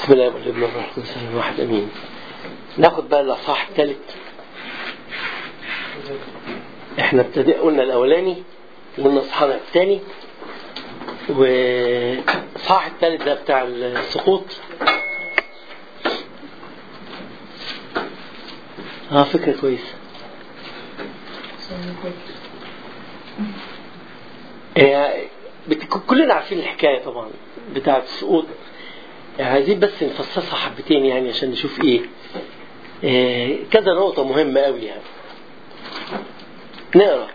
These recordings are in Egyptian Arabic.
بسم الله والابن والروح القدس واحد امين ناخد بقى الاصحاح الثالث احنا ابتدأ قلنا الاولاني وقلنا اصحاح الثاني والاصحاح الثالث ده بتاع السقوط اه فكرة كويسة آه، بت- كلنا عارفين الحكاية طبعا بتاعة السقوط عايزين بس نفصصها حبتين يعني عشان نشوف ايه آه، كذا نقطة مهمة قوي يعني نقرا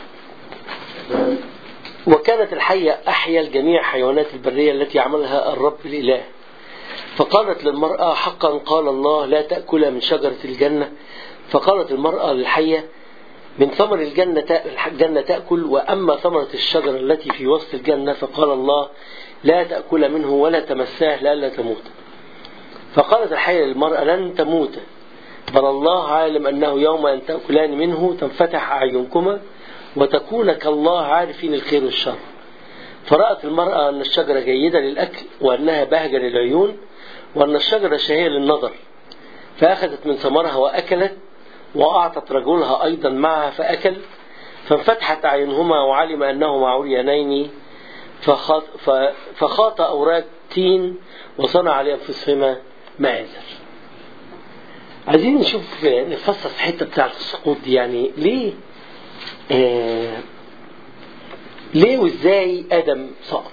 وكانت الحية أحيا الجميع حيوانات البرية التي عملها الرب الإله فقالت للمرأة حقا قال الله لا تأكل من شجرة الجنة فقالت المرأة للحية من ثمر الجنة تأ- الجنة تأكل وأما ثمرة الشجرة التي في وسط الجنة فقال الله لا تأكل منه ولا تمساه لئلا تموت فقالت الحية للمرأة لن تموت بل الله عالم أنه يوم أن تأكلان منه تنفتح أعينكما وتكون كالله عارفين الخير والشر فرأت المرأة أن الشجرة جيدة للأكل وأنها بهجة للعيون وأن الشجرة شهية للنظر فأخذت من ثمرها وأكلت وأعطت رجلها أيضا معها فأكل فانفتحت أعينهما وعلم أنهما عريانين فخاط, ف- فخاط أوراق تين وصنع لأنفسهما مآزر عايزين نشوف نفصص الحتة بتاعة السقوط دي يعني ليه آه ليه وازاي آدم سقط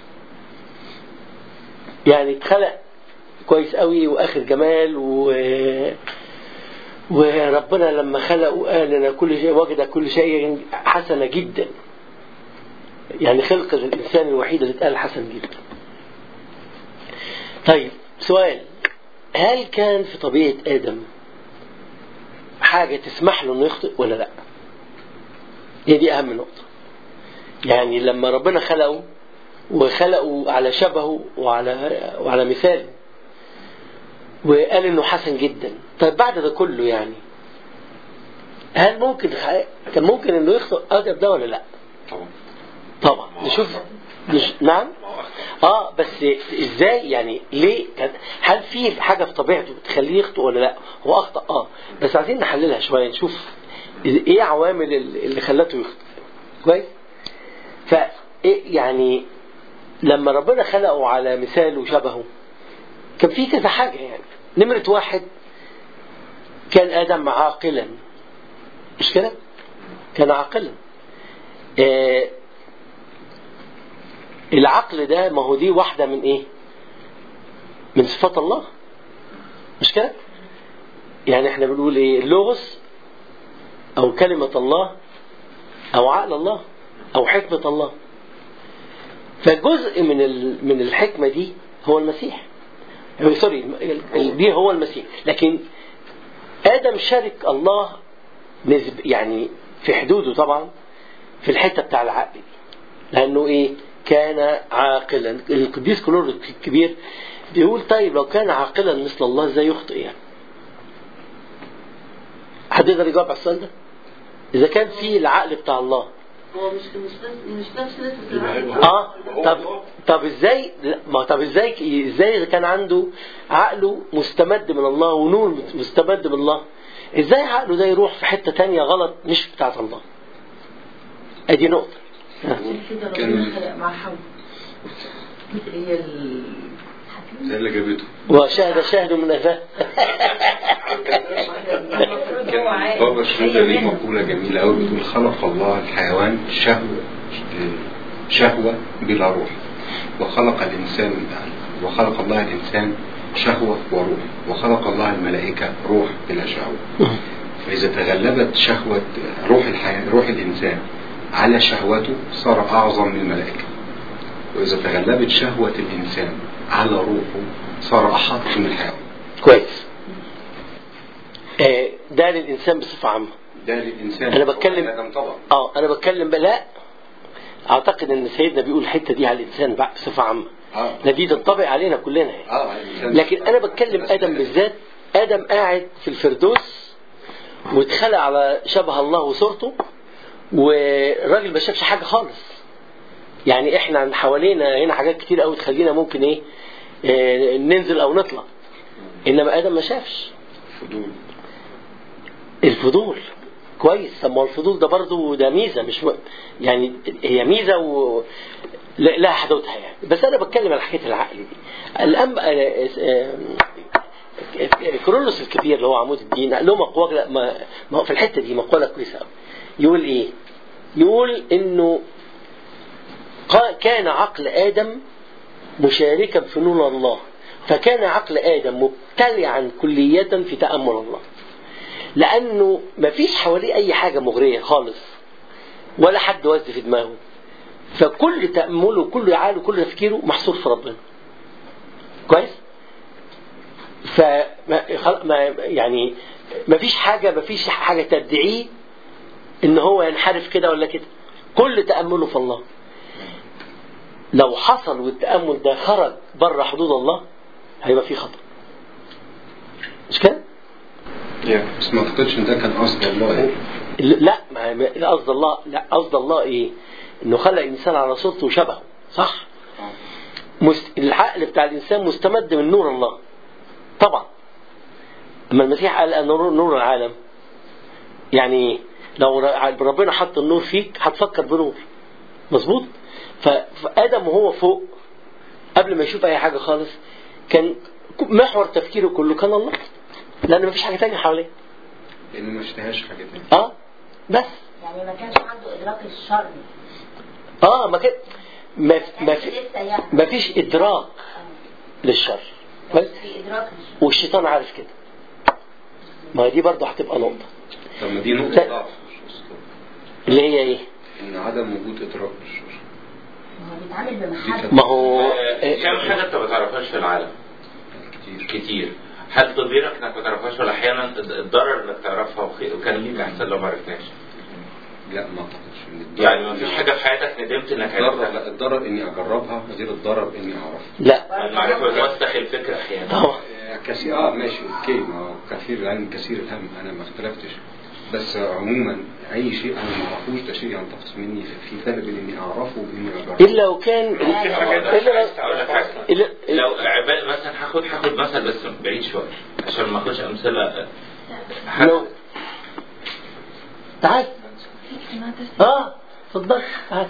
يعني اتخلق كويس قوي واخر جمال و وربنا لما خلقه قال ان كل شيء وجد كل شيء حسنه جدا يعني خلق الانسان الوحيد اللي اتقال حسن جدا طيب سؤال هل كان في طبيعه ادم حاجه تسمح له انه يخطئ ولا لا هي دي اهم نقطه يعني لما ربنا خلقه وخلقه على شبهه وعلى وعلى مثاله وقال انه حسن جدا طيب بعد ده كله يعني هل ممكن كان ممكن انه يخطئ ادم ده ولا لا طبعا طبعا نشوف نش... نعم اه بس ازاي يعني ليه كان هل في حاجه في طبيعته بتخليه يخطئ ولا لا هو اخطا اه بس عايزين نحللها شويه نشوف ايه عوامل اللي خلته يخطئ كويس ف إيه يعني لما ربنا خلقه على مثاله وشبهه كان في كذا حاجة يعني نمرة واحد كان آدم عاقلا مش كده؟ كان عاقلا آه العقل ده ما هو دي واحدة من إيه؟ من صفات الله مش كده؟ يعني احنا بنقول ايه؟ اللغز أو كلمة الله أو عقل الله أو حكمة الله فجزء من ال- من الحكمة دي هو المسيح هو- سوري ال- ال- دي هو المسيح لكن آدم شارك الله نسب يعني في حدوده طبعا في الحتة بتاع العقل دي لأنه إيه كان عاقلا القديس كلور الكبير بيقول طيب لو كان عاقلا مثل الله ازاي يخطئ يعني حد يقدر يجاوب على السؤال ده إذا كان في العقل بتاع الله هو مش مش نفس- مش نفس نسبة العقل اه طب طب ازاي لا، ما طب ازاي ازاي اذا كان عنده عقله مستمد من الله ونور مستمد من الله ازاي عقله ده يروح في حته تانية غلط مش بتاعت الله ادي نقطه عشان كده كان- ربنا خلق مع حواء هي ال ده اللي جابته وشاهد شاهد من اهله كان بابا شنودة ليه مقولة جميلة أوي بتقول خلق الله الحيوان شهوة شهوة بلا روح وخلق الإنسان وخلق الله الإنسان شهوة وروح وخلق الله الملائكة روح بلا شهوة فإذا تغلبت شهوة روح الحياة روح الإنسان على شهوته صار أعظم من الملائكة وإذا تغلبت شهوة الإنسان على روحه صار أحط من الحيوان كويس آه، ده للانسان بصفه عامه ده للإنسان أنا بتكلم- آدم طبعا اه انا بتكلم بقى لا اعتقد ان سيدنا بيقول الحته دي على الانسان بقى بصفه عامه اه لا دي تنطبق علينا كلنا يعني اه على الإنسان. لكن انا بتكلم ادم بالذات ادم قاعد في الفردوس واتخلق على شبه الله وصورته والراجل ما شافش حاجه خالص يعني احنا عن حوالينا هنا حاجات كتير قوي تخلينا ممكن ايه آه، ننزل او نطلع انما ادم ما شافش فضول الفضول كويس طب ما هو الفضول ده برضه ده ميزه مش م... يعني هي ميزه و لا- لها حدودها يعني بس انا بتكلم على حكايه العقل دي الأم... آه، آه، كرولوس الكبير اللي هو عمود الدين له مقوله ما... ما هو في الحته دي مقوله كويسه قوي يقول ايه؟ يقول انه قا- كان عقل ادم مشاركا في نور الله فكان عقل ادم مبتلعا كلية في تأمل الله لأنه مفيش حواليه أي حاجة مغرية خالص ولا حد وزن في دماغه فكل تأمله كل عقله كل تفكيره محصور في ربنا كويس ف يعني مفيش حاجة مفيش حاجة تدعيه ان هو ينحرف كده ولا كده كل تأمله في الله لو حصل والتأمل ده خرج بره حدود الله هيبقى في خطأ مش كده؟ يعني بس ما اعتقدش ان ده كان قصد الله يعني لا ما ما- قصد الله لا قصد الله ايه؟ انه خلق الانسان على صورته وشبهه صح؟ مست... العقل بتاع الانسان مستمد من نور الله طبعا اما المسيح قال ان نور نور العالم يعني ايه؟ لو ر- ربنا حط النور فيك هتفكر بنور مظبوط ف- فادم وهو فوق قبل ما يشوف اي حاجه خالص كان محور تفكيره كله كان الله لان مفيش حاجه تانية حواليه لانه ما اشتهاش حاجه تانية اه بس يعني ما كانش عنده ادراك الشر اه ما كان ما ما في لسه يعني ما فيش ادراك للشر بس بس في ادراك الشر والشيطان عارف كده ما هي دي برضه هتبقى نقطه طب ما دي نقطه لا. ضعف مش أسلوب. اللي هي ايه ان عدم وجود ادراك للشر ما هو بيتعامل بمحبه ما هو آه، كم حاجة انت ما تعرفهاش في العالم كتير كتير هل تضيرك انك ما تعرفهاش ولا احيانا الضرر انك تعرفها وخي- وكان ليك احسن لو ما عرفتهاش لا ما اعتقدش ان الضرر يعني ما فيش حاجة في حياتك ندمت انك الضرر عرفتها لا الضرر اني اجربها غير الضرر اني اعرفها لا المعرفة بتوسخ الفكر احيانا طبعا آه، كثير اه ماشي اوكي ما هو كثير العلم كثير الهم انا ما اختلفتش بس عموما اي شيء انا ما اعرفوش ده شيء ينتقص مني في فرق بين اني اعرفه واني اجربه الا لو كان في حاجات إلا- اقول لك حاجة إلا- لو عباد مثلا هاخد هاخد مثل بس بعيد شوية عشان ما اخدش امثلة لو تعال اه اتفضل تعال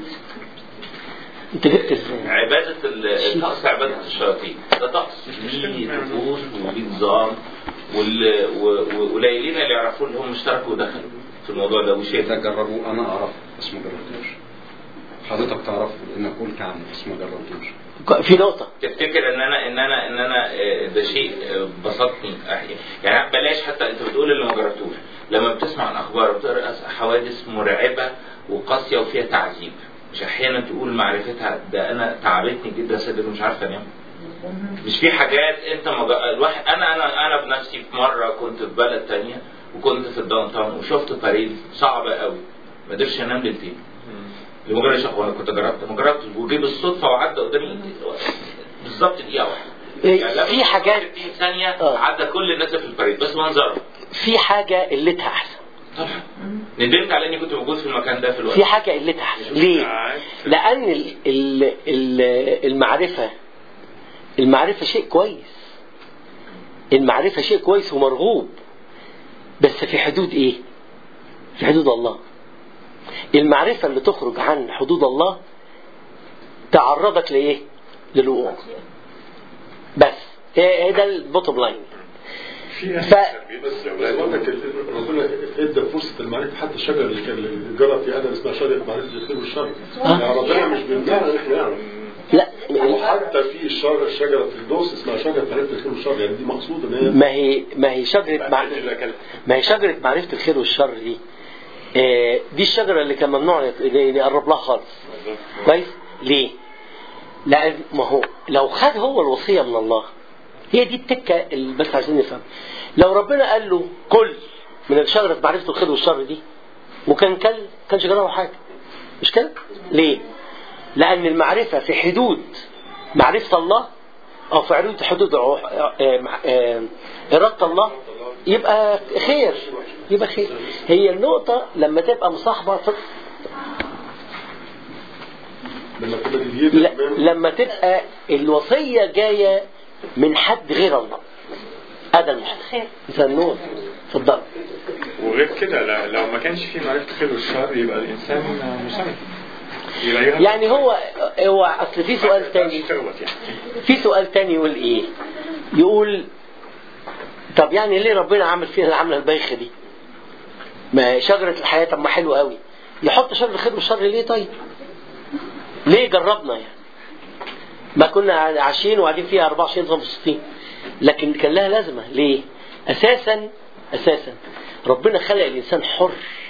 انت جبت ازاي عبادة ال- الطقس عبادة الشياطين ده طقس ليه طقوس وليه نظام وال- و- و- وقليلين اللي يعرفوه اللي هم اشتركوا ودخلوا في الموضوع ده ده وشيء جربوه انا اعرفه بس ما جربتوش حضرتك تعرفه لانك قلت عنه بس ما جربتوش في نقطة تفتكر ان انا ان انا ان انا آه، ده شيء آه، بسطني أحيانا. يعني بلاش حتى انت بتقول اللي ما جربتوش لما بتسمع عن اخبار وبتقرا حوادث مرعبه وقاسيه وفيها تعذيب مش احيانا تقول معرفتها ده انا تعبتني جدا صدق مش عارفه انام مش في حاجات انت ما جا- الواحد انا انا انا بنفسي في مره كنت في بلد تانية وكنت في الداون تاون وشفت باريد صعبه قوي ما قدرتش انام ليلتين لمجرد شهر وانا كنت جربت ما جربتش وجي بالصدفه وعدى قدامي بالظبط دقيقه واحده إيه، يعني لما في حاجات 60 ثانيه آه. عدى كل الناس في الباريد بس منظره في حاجة قلتها أحسن طبعا ندمت على اني كنت موجود في المكان ده في الوقت في حاجة قلتها أحسن ليه؟ لأن ال- ال- ال- المعرفة المعرفة شيء كويس المعرفة شيء كويس ومرغوب بس في حدود إيه؟ في حدود الله المعرفة اللي تخرج عن حدود الله تعرضك لإيه؟ للوقوع بس هي هي ده البوتوم لاين في ف... بس بقول لك ال- ربنا ادى فرصه المعرفه حتى الشجره اللي كان اللي جرى في ادم اسمها شجره معرفه الخير والشر يعني ربنا مش بيمنعنا ان احنا نعرف لا وحتى في الشجره شجره الدوس اسمها شجره معرفه الخير والشر يعني دي مقصود ان هي ما هي ما هي شجرة مع... ما هي شجرة معرفة الخير والشر دي آه، دي الشجرة اللي كان ممنوع نت- نقرب لها خالص كويس ليه؟ لأن ما هو لو خد هو الوصية من الله هي دي التكة اللي بس عايزين نفهم لو ربنا قال له كل من الشجرة معرفة الخير والشر دي وكان كل كانش جرى له حاجة مش كده؟ ليه؟ لأن المعرفة في حدود معرفة الله أو في حدود حدود عو- آه، مع- آه، إرادة الله يبقى خير يبقى خير هي النقطة لما تبقى مصاحبة في لما تبقى دي لا لما تبقى الوصية جاية من حد غير الله هذا المشكلة مثل النور اتفضل وغير كده لا- لو ما كانش في معرفة الخير والشر يبقى الإنسان مسامح يبقى يغلط. يعني هو هو اصل في سؤال تاني تغلط يعني في سؤال تاني يقول ايه يقول طب يعني ليه ربنا عمل فينا العمله البايخه دي ما شجره الحياه طب ما حلوه قوي يحط شر الخير والشر ليه طيب ليه جربنا يعني ما كنا عايشين وقاعدين فيها 24 65 لكن كان لها لازمه ليه اساسا اساسا ربنا خلق الانسان حر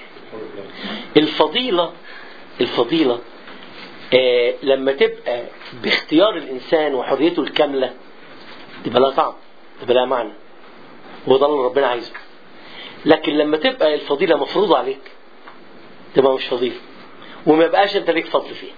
الفضيله الفضيله آه لما تبقى باختيار الانسان وحريته الكامله تبقى لها طعم تبقى لها معنى وده اللي ربنا عايزه لكن لما تبقى الفضيله مفروضه عليك تبقى مش فضيله وما يبقاش انت ليك فضل فيها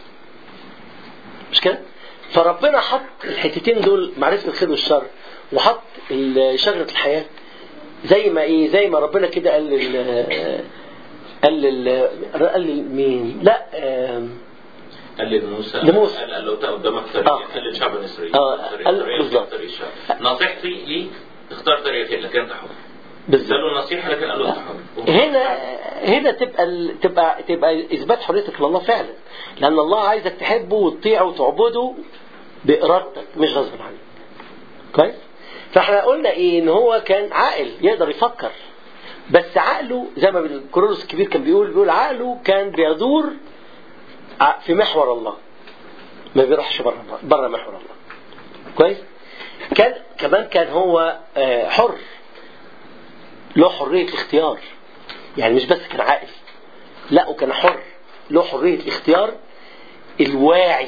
مش كده؟ فربنا حط الحتتين دول معرفه الخير والشر وحط ال- شجره الحياه زي ما ايه زي ما ربنا كده قال لل قال لل قال لمين؟ لا آم، قال لموسى لموسى. قال قال له "أنت قدامك طريق آه. قال لشعب بني اسرائيل آه، طريق- قال- طريق بالظبط. طريق الشر نصيحتي ليك اختار طريقتين لكن انت حر بالظبط قال له النصيحه لكن قال له انت حر هنا هنا تبقى ال- تبقى تبقى اثبات حريتك لله فعلا لان الله عايزك تحبه وتطيعه وتعبده بارادتك مش غصب عنك كويس فاحنا قلنا ايه ان هو كان عاقل يقدر يفكر بس عقله زي ما الكرولوس الكبير كان بيقول بيقول عقله كان بيدور ع- في محور الله ما بيروحش بره بره محور الله كويس كان كمان كان هو آه، حر له حرية الاختيار يعني مش بس كان عاقل لا وكان حر له حرية الاختيار الواعي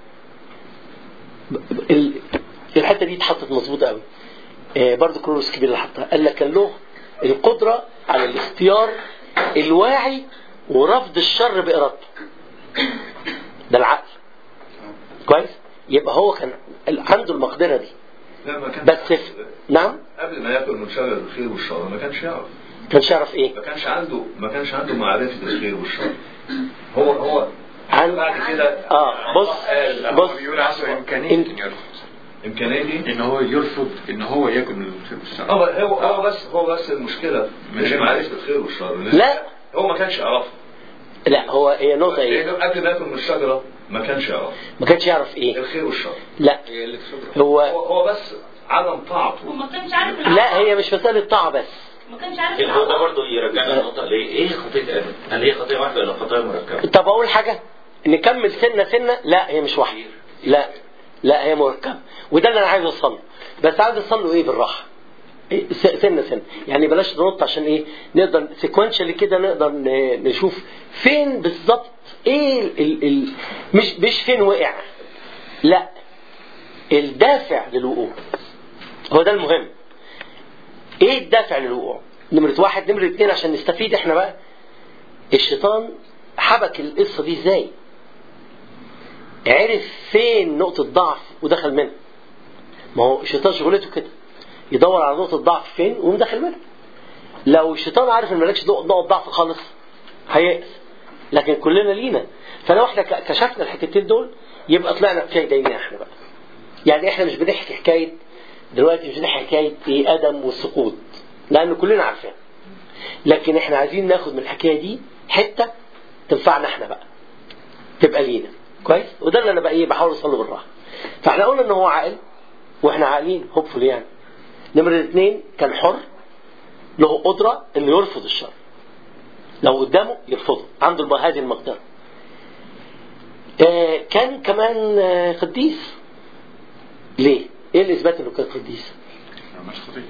ال- الحتة دي اتحطت مظبوطة قوي آه، برضو كرولوس كبير اللي حطها قال لك كان له القدرة على الاختيار الواعي ورفض الشر بإرادته ده العقل كويس يبقى هو كان عنده المقدرة دي لا ما كانش بس يعرف. في- نعم قبل ما ياكل من شجر الخير والشر ما كانش يعرف كانش يعرف ايه ما كانش عنده ما كانش عنده معرفة الخير والشر هو هو عن بعد كده اه بص لا، بص هو بيقول عنده إمكانية إن- إنه يرفض امكانيه دي إن هو يرفض إن هو ياكل من الخير والشر هو هو هو بس هو بس المشكله مش مش معرفه الخير والشر لا. هو ما كانش يعرفها لا هو هي نقطة ايه لانه قبل ما ياكل من الشجره ما كانش يعرف ما كانش يعرف ايه الخير والشر لا هو هو هو بس عدم طاعته وما كانش عارف لا هي مش مسألة طاعة بس ما كانش عارف اللي هو ده برضه يرجعنا للنقطه ليه ايه خطيه ادم؟ هل هي خطيه واحده ولا خطايا مركبه؟ طب اقول حاجة نكمل سنة سنة لا هي مش واحدة لا لا هي مركبة وده اللي انا عايز اوصل له بس عايز اوصل له ايه بالراحة إيه، س- سنة سنة يعني بلاش ننط عشان ايه نقدر سيكونشالي كده نقدر ن- نشوف فين بالظبط ايه ال ال ال مش مش فين وقع لا الدافع للوقوع هو ده المهم ايه الدافع للوقوع نمرة واحد نمرة اتنين عشان نستفيد احنا بقى الشيطان حبك القصة دي ازاي عرف فين نقطة ضعف ودخل منها ما هو الشيطان شغلته كده يدور على نقطة ضعف فين ويقوم داخل منها لو الشيطان عارف ان مالكش نقطة ضعف خالص هيأس لكن كلنا لينا فلو احنا ك- كشفنا الحتتين دول يبقى طلعنا بفايدة احنا بقى يعني احنا مش بنحكي حكاية دلوقتي مش بنحكي حكاية ايه ادم والسقوط لان كلنا عارفين لكن احنا عايزين ناخد من الحكاية دي حتة تنفعنا احنا بقى تبقى لينا كويس وده اللي انا بقى ايه بحاول اوصله بالراحه فاحنا قلنا ان هو عاقل واحنا عاقلين هوبفول يعني نمرة اثنين كان حر له قدرة انه يرفض الشر لو قدامه يرفضه عنده الم- هذه المقدرة آه كان كمان آه قديس ليه؟ ايه الاثبات انه كان قديس؟ مش خطية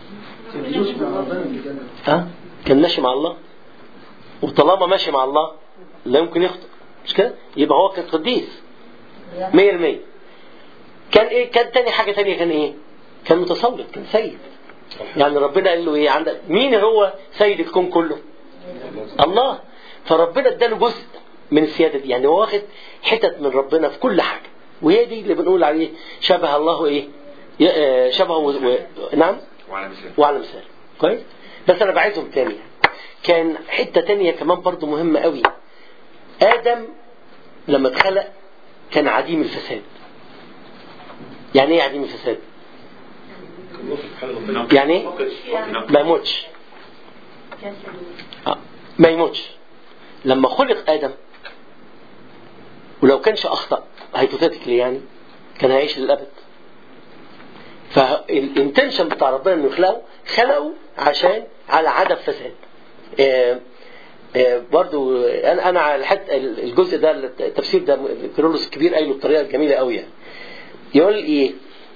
ها؟ كان ماشي مع الله وطالما ماشي مع الله لا يمكن يخطئ مش كده؟ يبقى هو كان قديس 100% كان ايه؟ كان تاني حاجة تانية كان ايه؟ كان متسلط كان سيد يعني ربنا قال له ايه عندك مين هو سيد الكون كله؟ الله فربنا اداله جزء من السيادة دي يعني هو واخد حتت من ربنا في كل حاجة وهي دي اللي بنقول عليه شبه الله ايه؟ ي- آه، شبهه و... و... نعم وعلى مثال وعلى مثال كويس بس انا بعيدهم تاني كان حته تانية كمان برضو مهمه قوي ادم لما اتخلق كان عديم الفساد يعني ايه عديم الفساد يعني ايه ما يموتش آه، ما يموتش لما خلق ادم ولو كانش اخطا هيبوثيتيكلي يعني كان هيعيش للابد فالانتنشن بتاع ربنا انه يخلقه خلقه عشان على عدم فساد آه، آه، برضو انا انا على الحت الجزء ده التفسير ده كيرلس الكبير قايله بطريقه جميله قوي يعني يقول ايه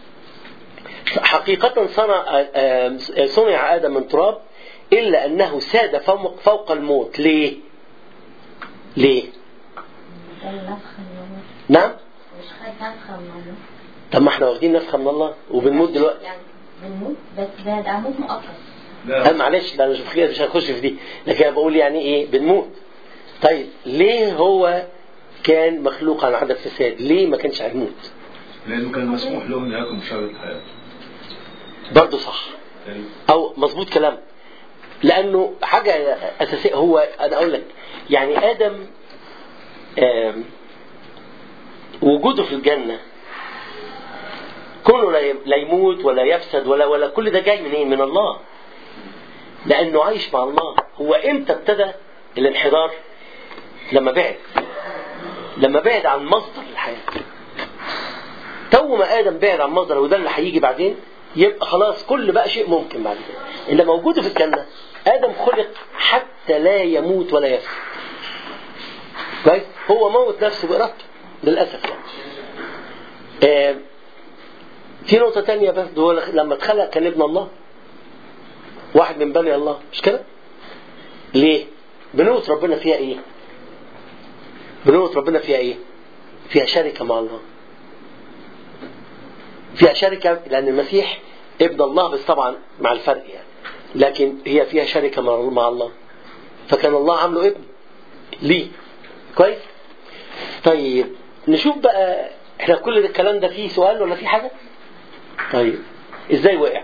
حقيقة صنع آه، صنع آدم من تراب إلا أنه ساد فوق, فوق الموت ليه؟ ليه؟ ده النفخة من الله نعم؟ مش خد نفخة من الله طب ما احنا واخدين نفخة من الله وبنموت دلوقتي يعني بنموت بس ده ده موت مؤقت لا معلش ده مش مش مش هنخش في دي لكن انا بقول يعني ايه بنموت طيب ليه هو كان مخلوق على عدم فساد ليه ما كانش هيموت لأنه كان مسموح له أن يأكل شجرة الحياة برضه صح او مظبوط كلام لانه حاجه اساسيه هو انا اقول لك يعني ادم آم، وجوده في الجنه كونه لا ي- لا يموت ولا يفسد ولا ولا كل ده جاي منين؟ من الله. لانه عايش مع الله، هو امتى ابتدى الانحدار؟ لما بعد. لما بعد عن مصدر الحياه. تو ما ادم بعد عن مصدر وده اللي هيجي بعدين يبقى خلاص كل بقى شيء ممكن بعد كده. اللي موجود في الجنه ادم خلق حتى لا يموت ولا يفسد. كويس؟ هو موت نفسه بارادته للاسف يعني. آه، في نقطة تانية بس ده هو لما اتخلق كان ابن الله واحد من بني الله مش كده؟ ليه؟ بنوة ربنا فيها ايه؟ بنوة ربنا فيها ايه؟ فيها شركة مع الله فيها شركة لأن المسيح ابن الله بس طبعا مع الفرق يعني لكن هي فيها شركة مع مع الله فكان الله عامله ابن ليه كويس طيب نشوف بقى احنا كل ده الكلام ده فيه سؤال ولا فيه حاجة طيب ازاي وقع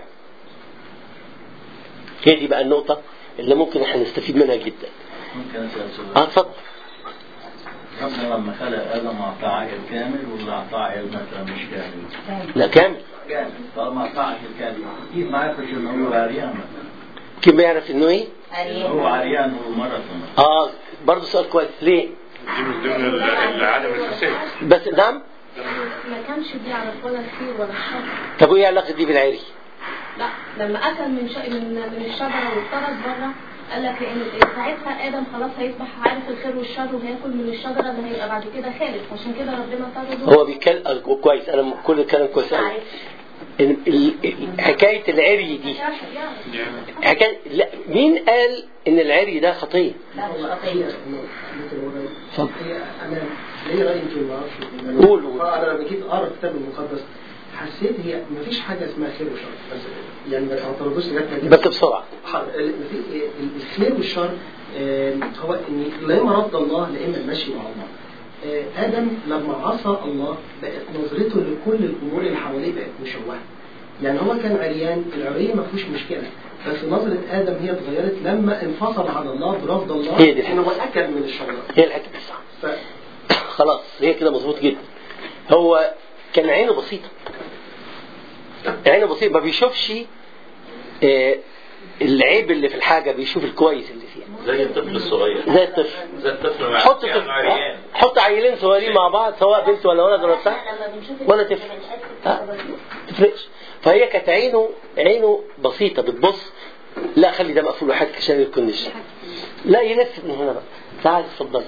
هي دي بقى النقطة اللي ممكن احنا نستفيد منها جدا ممكن اسال سؤال اه اتفضل ربنا لما خلق ادم اعطاه عقل كامل ولا اعطاه عقل مثلا مش كامل؟ لا كامل كامل طالما اعطاه عقل كامل كيف ما عرفش انه هو عريان مثلا؟ كيف بيعرف انه ايه هو عريان هو مرة اه برضه سؤال كويس ليه دي من ضمن ال- ال- عدم الفساد بس نعم ما كانش بيعرف ولا الخير ولا الشر طب وايه علاقة دي بالعري لا لما اكل من ش... من من الشجره وافترض بره قال لك لان ساعتها ادم خلاص هيصبح عارف الخير والشر وهياكل من الشجره اللي هيبقى بعد كده خالف عشان كده ربنا طرده هو بيتكلم آه، كويس انا كل الكلام كويس قوي ال- ال- ال- حكاية العري دي حكاية لا مين قال ان العري ده خطية لا مش خطية اتفضل. هي انا ليا راي يمكن ما اعرفش قول، قول. انا لما جيت اقرا الكتاب المقدس حسيت هي ما فيش حاجه اسمها خير وشر بس يعني ما تعترضوش لغايه ما بس بسرعة حاضر. ال- في- ال- الخير والشر آه، هو ان لا اما رد الله لا اما المشي مع الله آه، ادم لما عصى الله بقت نظرته لكل الامور اللي حواليه بقت مشوهه يعني هو كان عريان العري ما فيهوش مشكله بس نظرة آدم هي اتغيرت لما انفصل عن الله برفض الله هي دي الحكمة. إنه أكل من الشجرة هي الحكمة صح ف... خلاص هي كده مظبوط جدا هو كان عينه بسيطة عينه بسيطة ما بيشوفش آه، العيب اللي في الحاجة بيشوف الكويس اللي فيها زي الطفل الصغير زي الطفل زي الطفل مع حط يعني طفل عريان حط عيلين صغيرين مع بعض سواء بنت ولا ولد ولا بتاع لما بنشوف ولا تفرق ها؟ تفرقش فهي كانت عينه عينه بسيطة بتبص لا خلي ده مقفول وحاجة عشان يكونش لا يلف من هنا بقى تعال اتفضل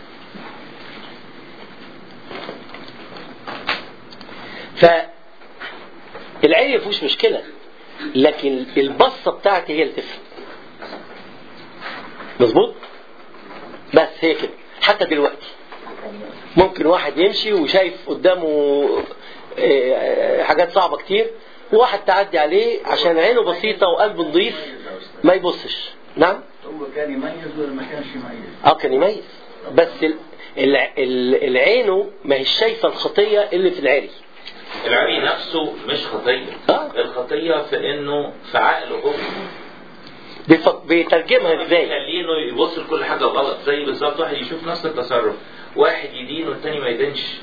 ف العين ما فيهوش مشكلة لكن البصة بتاعتي هي اللي تفرق مظبوط بس هي كده حتى دلوقتي ممكن واحد يمشي وشايف قدامه آه، حاجات صعبة كتير وواحد تعدي عليه عشان عينه بسيطة وقلبه نظيف ما يبصش نعم هو كان يميز ولا ما كانش يميز؟ اه كان يميز بس ال- الع- ال- العينه ما هيش شايفة الخطية اللي في العري العري نفسه مش خطية آه. الخطية في انه في عقله هو بيف- بيترجمها ازاي خلينه يبص لكل حاجة غلط زي بالظبط واحد يشوف نفس التصرف واحد يدين والتاني ما يدينش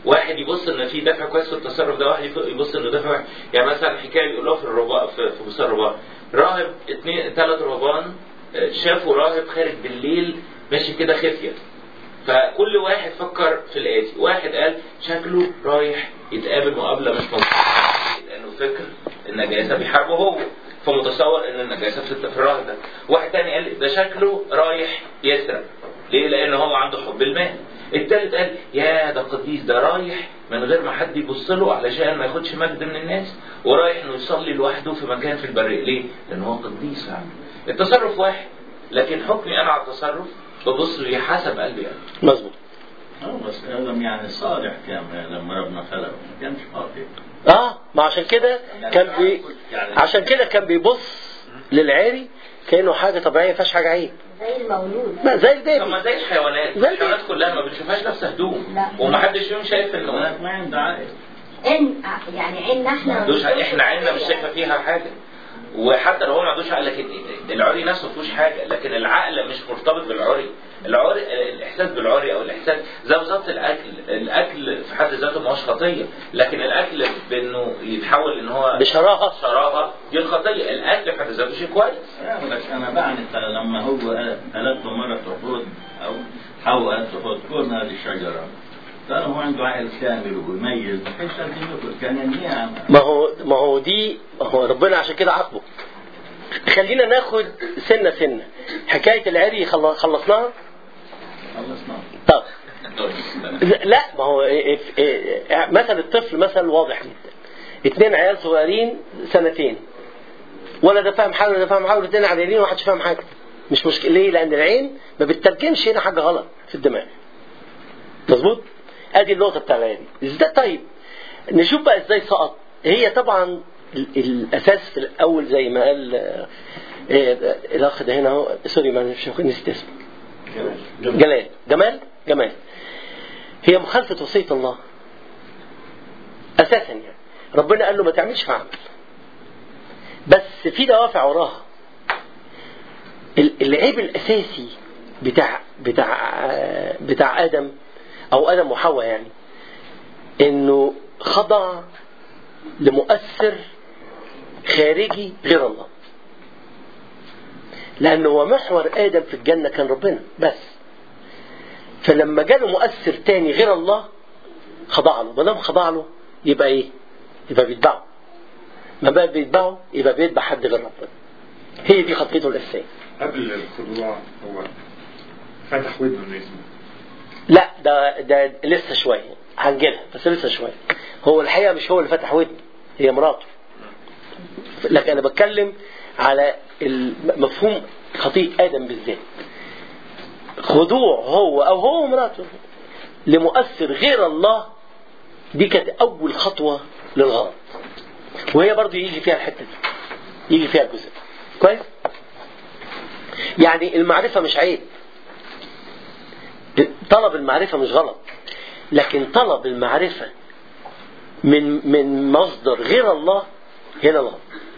واحد يبص ان في دفع كويس في التصرف ده واحد يبص انه دفع وحش. يعني مثلا حكايه بيقولوها في الرباء في, في بستان الرباء راهب اثنين ثلاث رهبان آه، شافوا راهب خارج بالليل ماشي كده خفيه فكل واحد فكر في الآتي واحد قال شكله رايح يتقابل مقابلة مش ممكنة لأنه فكر النجاسة بيحاربه هو فمتصور ان النجاسة في في الراهب ده واحد تاني قال ده شكله رايح يسرق ليه لأن هو عنده حب المال التالت قال يا ده قديس ده رايح من غير ما حد يبص له علشان ما ياخدش مجد من الناس ورايح انه يصلي لوحده في مكان في البرية ليه؟ لأن هو قديس فعلا التصرف واحد لكن حكمي انا على التصرف ببص ليه حسب قلبي انا مظبوط اه بس ادم يعني صالح كان لما ربنا خلقه ما كانش خاطئ اه ما عشان كده كان بي عشان كده كان بيبص للعاري كانه حاجه طبيعيه ما فيهاش حاجه عيب زي المولود ما زي طب ما البيبي زي الحيوانات زي الحيوانات كلها ما بنشوفهاش لابسه هدوم لا. ومحدش فيهم شايف انه ما عنده عقل عين يعني عيننا ما احنا عندوش احنا عيننا مش شايفه فيها حاجه وحتى لو هو ما عندوش عقل لكن العري نفسه ما فيهوش حاجه لكن العقل مش مرتبط بالعري العري الاحساس بالعري او الاحساس زي بالظبط الاكل الاكل في حد ذاته ما هوش خطيه لكن الاكل بانه يتحول ان هو بشراهه شراهه دي الخطيه الاكل في حد ذاته شيء كويس أقول لك انا بعني لما هو قالت له مره تخوض او حواء قالت له خذ كل هذه الشجره طالما هو عنده عقل كامل ويميز ما كانش لازم ياكل كان ينهيها ما هو ما هو دي ما هو ربنا عشان كده عاقبه خلينا ناخد سنه سنه حكايه العري خل- خلصناها خلصنا طب لا ما هو إيه- إيه- إيه- مثل الطفل مثل واضح جدا اتنين عيال صغيرين سنتين ولا ده فاهم حاجه ولا ده فاهم حاجه والاثنين عيالين ومحدش فاهم حاجه مش مشكله ليه؟ لان العين ما بتترجمش هنا حاجه غلط في الدماغ مظبوط؟ ادي النقطه بتاع العين ازاي طيب نشوف بقى ازاي سقط هي طبعا ال- الاساس في الاول زي ما قال آه، آه، الاخ ده هنا اهو سوري ما مش نسيت اسمه جلال جمال جمال هي مخالفة وصية الله أساسا يعني ربنا قال له ما تعملش فعمل بس في دوافع وراها ال- العيب الأساسي بتاع بتاع بتاع آدم أو آدم وحواء يعني إنه خضع لمؤثر خارجي غير الله لأنه هو محور آدم في الجنة كان ربنا بس فلما جاله مؤثر تاني غير الله خضع له ما دام خضع له يبقى ايه؟ يبقى بيتبعه ما بقى بيتبعه يبقى بيتبع حد غير ربنا هي دي خطيته الأساسية قبل الخضوع هو فتح ودنه انه يسمع لا ده ده لسه شوية هنجيلها بس لسه شوية هو الحقيقة مش هو اللي فتح ودنه هي مراته لكن أنا بتكلم على مفهوم خطيئة آدم بالذات خضوع هو أو هو ومراته لمؤثر غير الله دي كانت أول خطوة للغلط وهي برضو يجي فيها الحتة دي يجي فيها الجزء ده. كويس يعني المعرفة مش عيب طلب المعرفة مش غلط لكن طلب المعرفة من من مصدر غير الله هنا غلط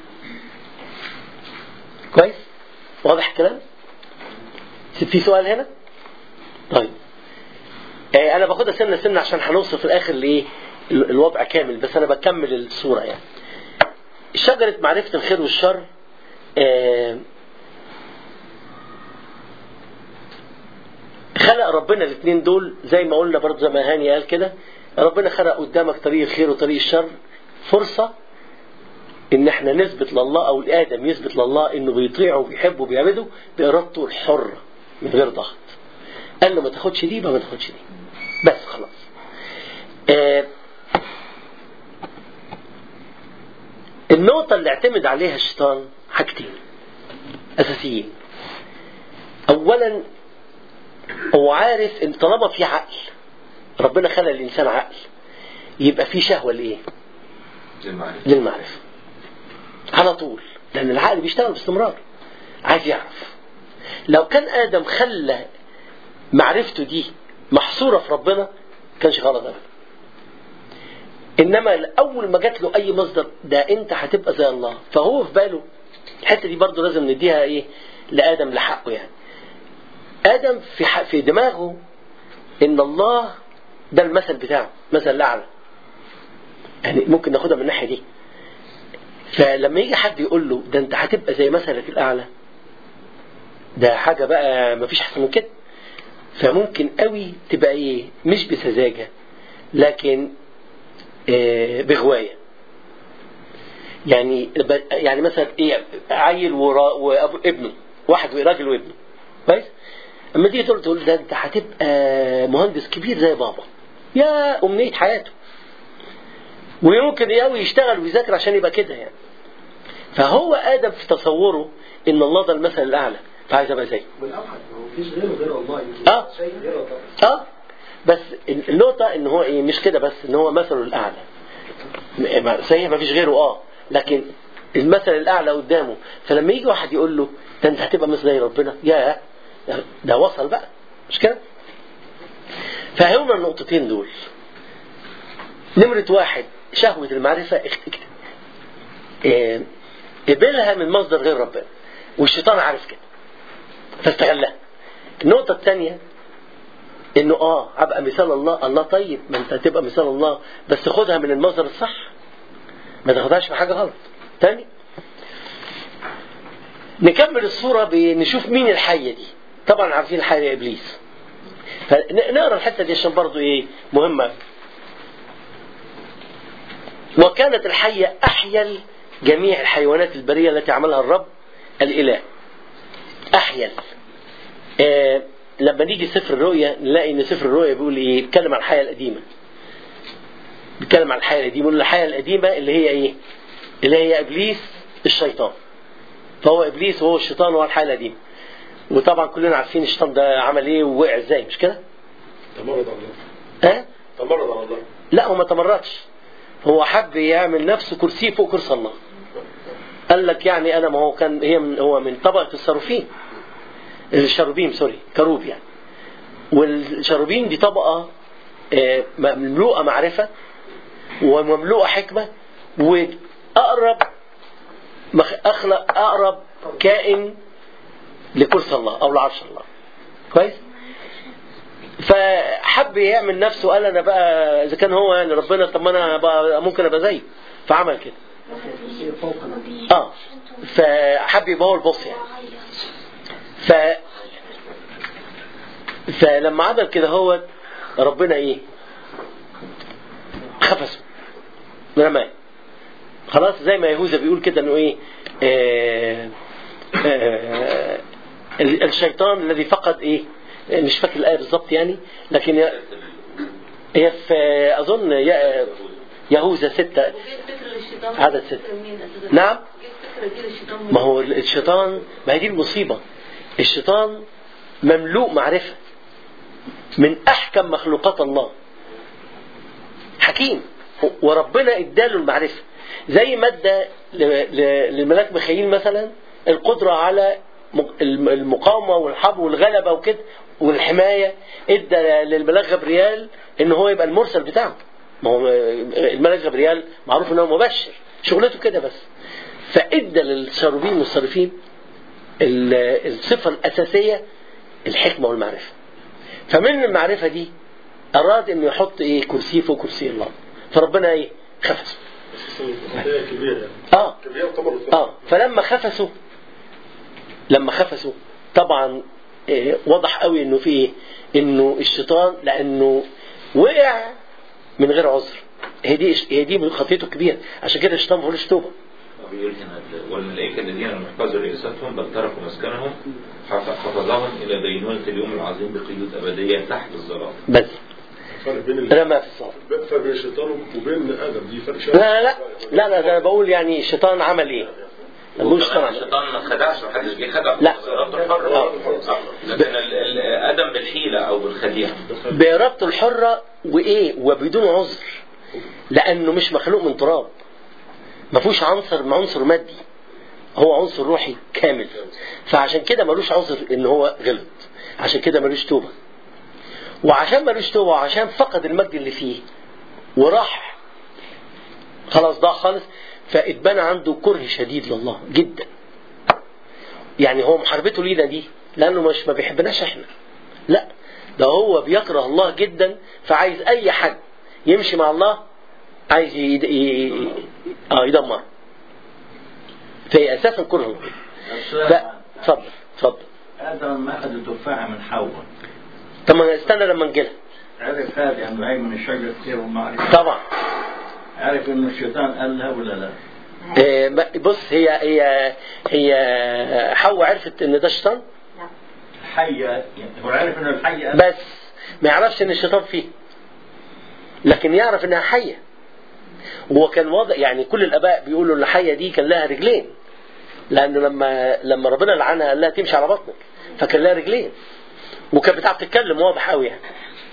كويس واضح الكلام في سؤال هنا طيب آه انا باخدها سنه سنه عشان هنوصل في الاخر لايه ال- الوضع كامل بس انا بكمل الصوره يعني شجره معرفه الخير والشر آه خلق ربنا الاثنين دول زي ما قلنا برضه زي ما هاني قال كده ربنا خلق قدامك طريق الخير وطريق الشر فرصه ان احنا نثبت لله او ادم يثبت لله انه بيطيعه وبيحبه وبيعبده بارادته الحره من غير ضغط قال له ما تاخدش دي يبقى ما تاخدش دي بس خلاص آه النقطة اللي اعتمد عليها الشيطان حاجتين أساسيين أولا هو عارف إن طالما في عقل ربنا خلق الإنسان عقل يبقى في شهوة لإيه؟ للمعرفة للمعرفة على طول لأن العقل بيشتغل باستمرار عايز يعرف لو كان آدم خلى معرفته دي محصورة في ربنا كانش غلط أبدا إنما أول ما جات له أي مصدر ده أنت هتبقى زي الله فهو في باله الحتة دي برضه لازم نديها إيه لآدم لحقه يعني آدم في ح- في دماغه إن الله ده المثل بتاعه مثل الاعلى يعني ممكن ناخدها من الناحيه دي فلما يجي حد يقول له ده انت هتبقى زي مثلك الاعلى ده حاجه بقى مفيش احسن من كده فممكن قوي تبقى ايه مش بسذاجه لكن آه بغوايه يعني يعني مثلا ايه عيل وابنه واحد راجل وابنه كويس اما تيجي تقول تقول ده انت هتبقى مهندس كبير زي بابا يا امنيه حياته ويمكن قوي يشتغل ويذاكر عشان يبقى كده يعني فهو ادم في تصوره ان الله ده المثل الاعلى فعايز ابقى زيه والاوحد ما فيش غيره غير الله اه اه بس النقطة ان هو ايه مش كده بس ان هو مثله الاعلى صحيح ما فيش غيره اه لكن المثل الاعلى قدامه فلما يجي واحد يقول له ده انت هتبقى مثل زي ربنا يا ده وصل بقى مش كده فهما النقطتين دول نمرة واحد شهوة المعرفة قبلها من مصدر غير ربنا والشيطان عارف كده فاستغلها النقطة الثانية انه اه ابقى مثال الله الله طيب ما انت هتبقى مثال الله بس خدها من المصدر الصح ما تاخدهاش في حاجة غلط تاني نكمل الصورة بنشوف مين الحية دي طبعا عارفين الحية ابليس فنقرا الحتة دي عشان برضو ايه مهمة وكانت الحية أحيل جميع الحيوانات البرية التي عملها الرب الإله أحيل آه لما نيجي سفر الرؤيا نلاقي ان سفر الرؤيا بيقول ايه بيتكلم عن الحياه القديمه بيتكلم عن الحياه القديمه يقول الحياه القديمه اللي هي ايه اللي هي ابليس الشيطان فهو ابليس وهو الشيطان وهو الحياه القديمه وطبعا كلنا عارفين الشيطان ده عمل ايه ووقع ازاي مش كده تمرد على الله ها تمرد على الله لا هو ما تمردش هو حب يعمل نفسه كرسي فوق كرسي الله قال لك يعني انا ما هو كان هي من هو من طبقه الصاروفين الشروبيم سوري كروب يعني والشروبيم دي طبقة مملوءة معرفة ومملوءة حكمة وأقرب أخلق أقرب كائن لكرسي الله أو لعرش الله كويس فحب يعمل نفسه قال انا بقى اذا كان هو يعني ربنا طب ما انا بقى ممكن ابقى زيه فعمل كده اه فحب يبقى هو البوس يعني ف فلما عمل كده هو ربنا ايه خفسه رماه خلاص زي ما يهوذا بيقول كده انه ايه آه آه الشيطان الذي فقد ايه مش فاكر الايه بالظبط يعني لكن هي في اظن يهوذا ستة عدد ستة نعم ما هو الشيطان ما هي دي المصيبة الشيطان مملوء معرفة من أحكم مخلوقات الله حكيم وربنا اداله المعرفة زي ما ادى للملاك ميخائيل مثلا القدرة على المقاومة والحرب والغلبة وكده والحماية ادى للملاك غبريال ان هو يبقى المرسل بتاعه ما هو الملاك غبريال معروف ان هو مبشر شغلته كده بس فادى للشاروبين والصارفين الصفة الأساسية الحكمة والمعرفة فمن المعرفة دي أراد إنه يحط إيه كرسي فوق كرسي الله فربنا إيه خفسه كبيرة آه كبيرة طبعا آه فلما خفسوا لما خفسوا طبعا إيه وضح قوي إنه في إيه إنه الشيطان لأنه وقع من غير عذر هي دي هي دي خطيته كبيره عشان كده الشيطان ما بيقولش توبه بيقول هنا والملائكة الذين لم يحفظوا رئاستهم بل تركوا مسكنهم حفظهم إلى دينونة اليوم العظيم بقيود أبدية تحت الظلام بس فرق بين رمى في الصلاة فرق بين الشيطان وبين ادم دي فرق لا لا لا لا لا ده انا بقول يعني الشيطان عمل ايه؟ ما بقولش الشيطان وكمان عمل إيه؟ الشيطان ما خدعش محدش جه خدعه لا. إرادته الحرة آه. لكن ال- ال- آدم بالحيلة أو بالخديعة بإرادته الحرة وإيه وبدون عذر لأنه مش مخلوق من تراب ما فيهوش عنصر عنصر مادي هو عنصر روحي كامل فعشان كده ملوش عذر ان هو غلط عشان كده ملوش توبة وعشان ملوش توبة وعشان فقد المجد اللي فيه وراح خلاص ضاع خالص فاتبنى عنده كره شديد لله جدا يعني هو محاربته لينا دي لانه مش ما بيحبناش احنا لا ده هو بيكره الله جدا فعايز اي حد يمشي مع الله عايز يد... ي... اه يدمر فهي اساسا كره الله لا اتفضل اتفضل ادم لما اخذ التفاحه من حواء طب ما استنى لما نجيلها عرف هذه انه هي من الشجره خير ومعرفه طبعا عرف انه الشيطان قال لها ولا لا؟ آه، ما- بص هي هي هي حواء عرفت ان ده الشيطان حية يعني هو عرف انه الحية بس ما يعرفش ان الشيطان فيه لكن يعرف انها حيه وهو كان واضح يعني كل الاباء بيقولوا ان الحيه دي كان لها رجلين لانه لما لما ربنا لعنها قال لها تمشي على بطنك فكان لها رجلين وكانت بتعرف تتكلم واضح قوي يعني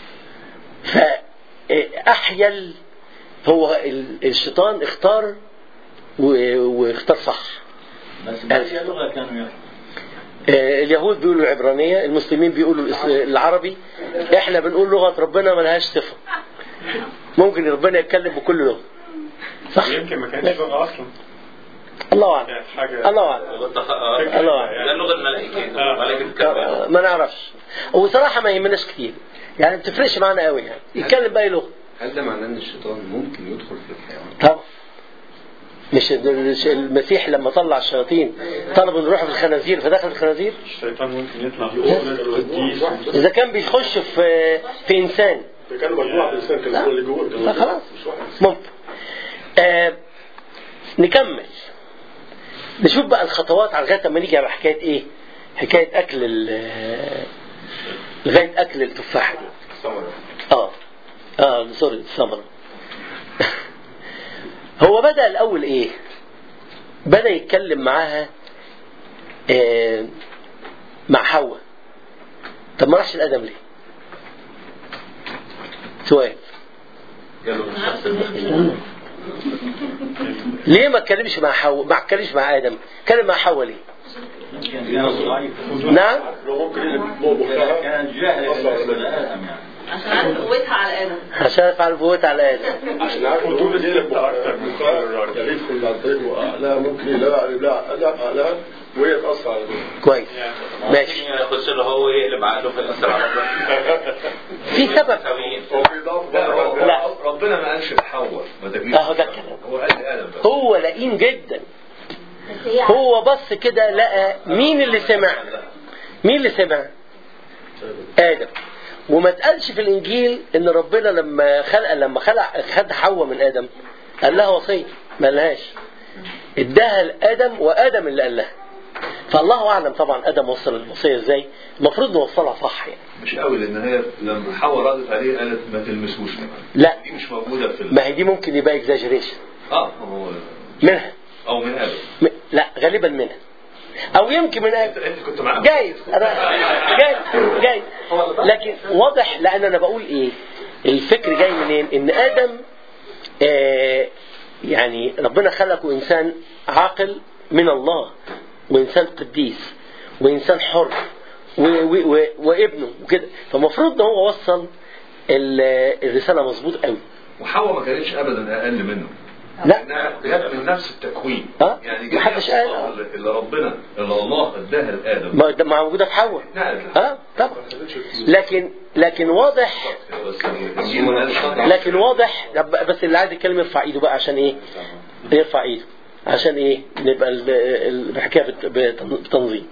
فاحيل هو ال- الشيطان اختار و- واختار صح بس بأي لغة كانوا يقرأوا آه، اليهود بيقولوا العبرانية المسلمين بيقولوا الإس- العربي احنا بنقول لغة ربنا ملهاش صفة ممكن ربنا يتكلم بكل لغة صح يمكن ما كانش لغة أصلا الله أعلم كانت حاجة الله أعلم الله أعلم ده اللغه الملائكيه ملائكه الكلام ما نعرفش وصراحة ما يهمناش كتير يعني ما بتفرقش معانا قوي يعني يتكلم بأي لغة هل ده معناه ان الشيطان ممكن يدخل في الحيوان؟ طبعا مش مش المسيح لما طلع الشياطين طلبوا ان يروحوا في الخنازير فدخل الخنازير الشيطان ممكن يطلع في قديس اذا كان بيخش في في انسان كانوا مجموعة من الإنسان كانوا اللي جوه كانوا لا خلاص مش واحد ممكن آه نكمل نشوف بقى الخطوات على لغايه لما نيجي على حكايه ايه؟ حكايه اكل ال- لغايه اكل التفاحه دي اه اه سوري الثمره هو بدا الاول ايه؟ بدا يتكلم معاها آه مع حواء طب ما راحش لادم ليه؟ سؤال قالوا من الشخص المخلوق ليه ما اتكلمش مع حواء ما اتكلمش مع ادم اتكلم مع حواء ليه كان كان ضعيف نعم لو ممكن يبقى مخها كان جاهل بالنسبة لآدم يعني عشان عارف قوتها على ادم عشان افعل فوت على ادم عشان عارف وجود اللي يقلب اكتر من مخها يعني يدخل على الطريق واعلى ممكن لا لا لا اعلى وهي تاثر على ده كويس ماشي ممكن يخش له هو يقلب عقله في الاسر على الله في سبب هو في ضعف لا هو- لا. ربنا ما قالش لحواء ما تجيش اهو ده الكلام هو قال لآدم بس هو لئيم جدا بس هي هو بص كده لقى مين اللي سمع مين اللي سمع ادم وما اتقالش في الانجيل ان ربنا لما خلق لما خلق خد حواء من ادم قال لها وصيه ما قالهاش اداها لادم وادم اللي قال لها فالله اعلم طبعا ادم وصل الوصيه ازاي المفروض نوصلها صح يعني مش قوي لان هي لما حواء ردت عليه قالت ما تلمسوش كمان لا دي مش موجوده في ال... ما هي دي ممكن يبقى اكزاجريشن اه هو منها او من ادم م... لا غالبا منها او يمكن من ادم انت كنت معاه جايز انا جايز جايز لكن واضح لان انا بقول ايه الفكر جاي منين ان ادم آه يعني ربنا خلقه انسان عاقل من الله وانسان قديس وانسان حر و و و وابنه وكده فالمفروض ان هو وصل ال- الرساله مظبوط قوي وحواء ما كانتش ابدا اقل منه لا انها جت من نفس التكوين اه يعني جت محدش قال الصفة آه. اللي اللي ربنا اللي الله اداها لادم ما ده- ما موجوده في حواء نقلت اه طبعا لكن لكن واضح بس الانجيل ما قالش كده. لكن واضح بس اللي عايز يتكلم يرفع ايده بقى عشان ايه؟ يرفع ايده عشان ايه؟ نبقى ال- ال- الحكايه بت- بتن- بتنظيم.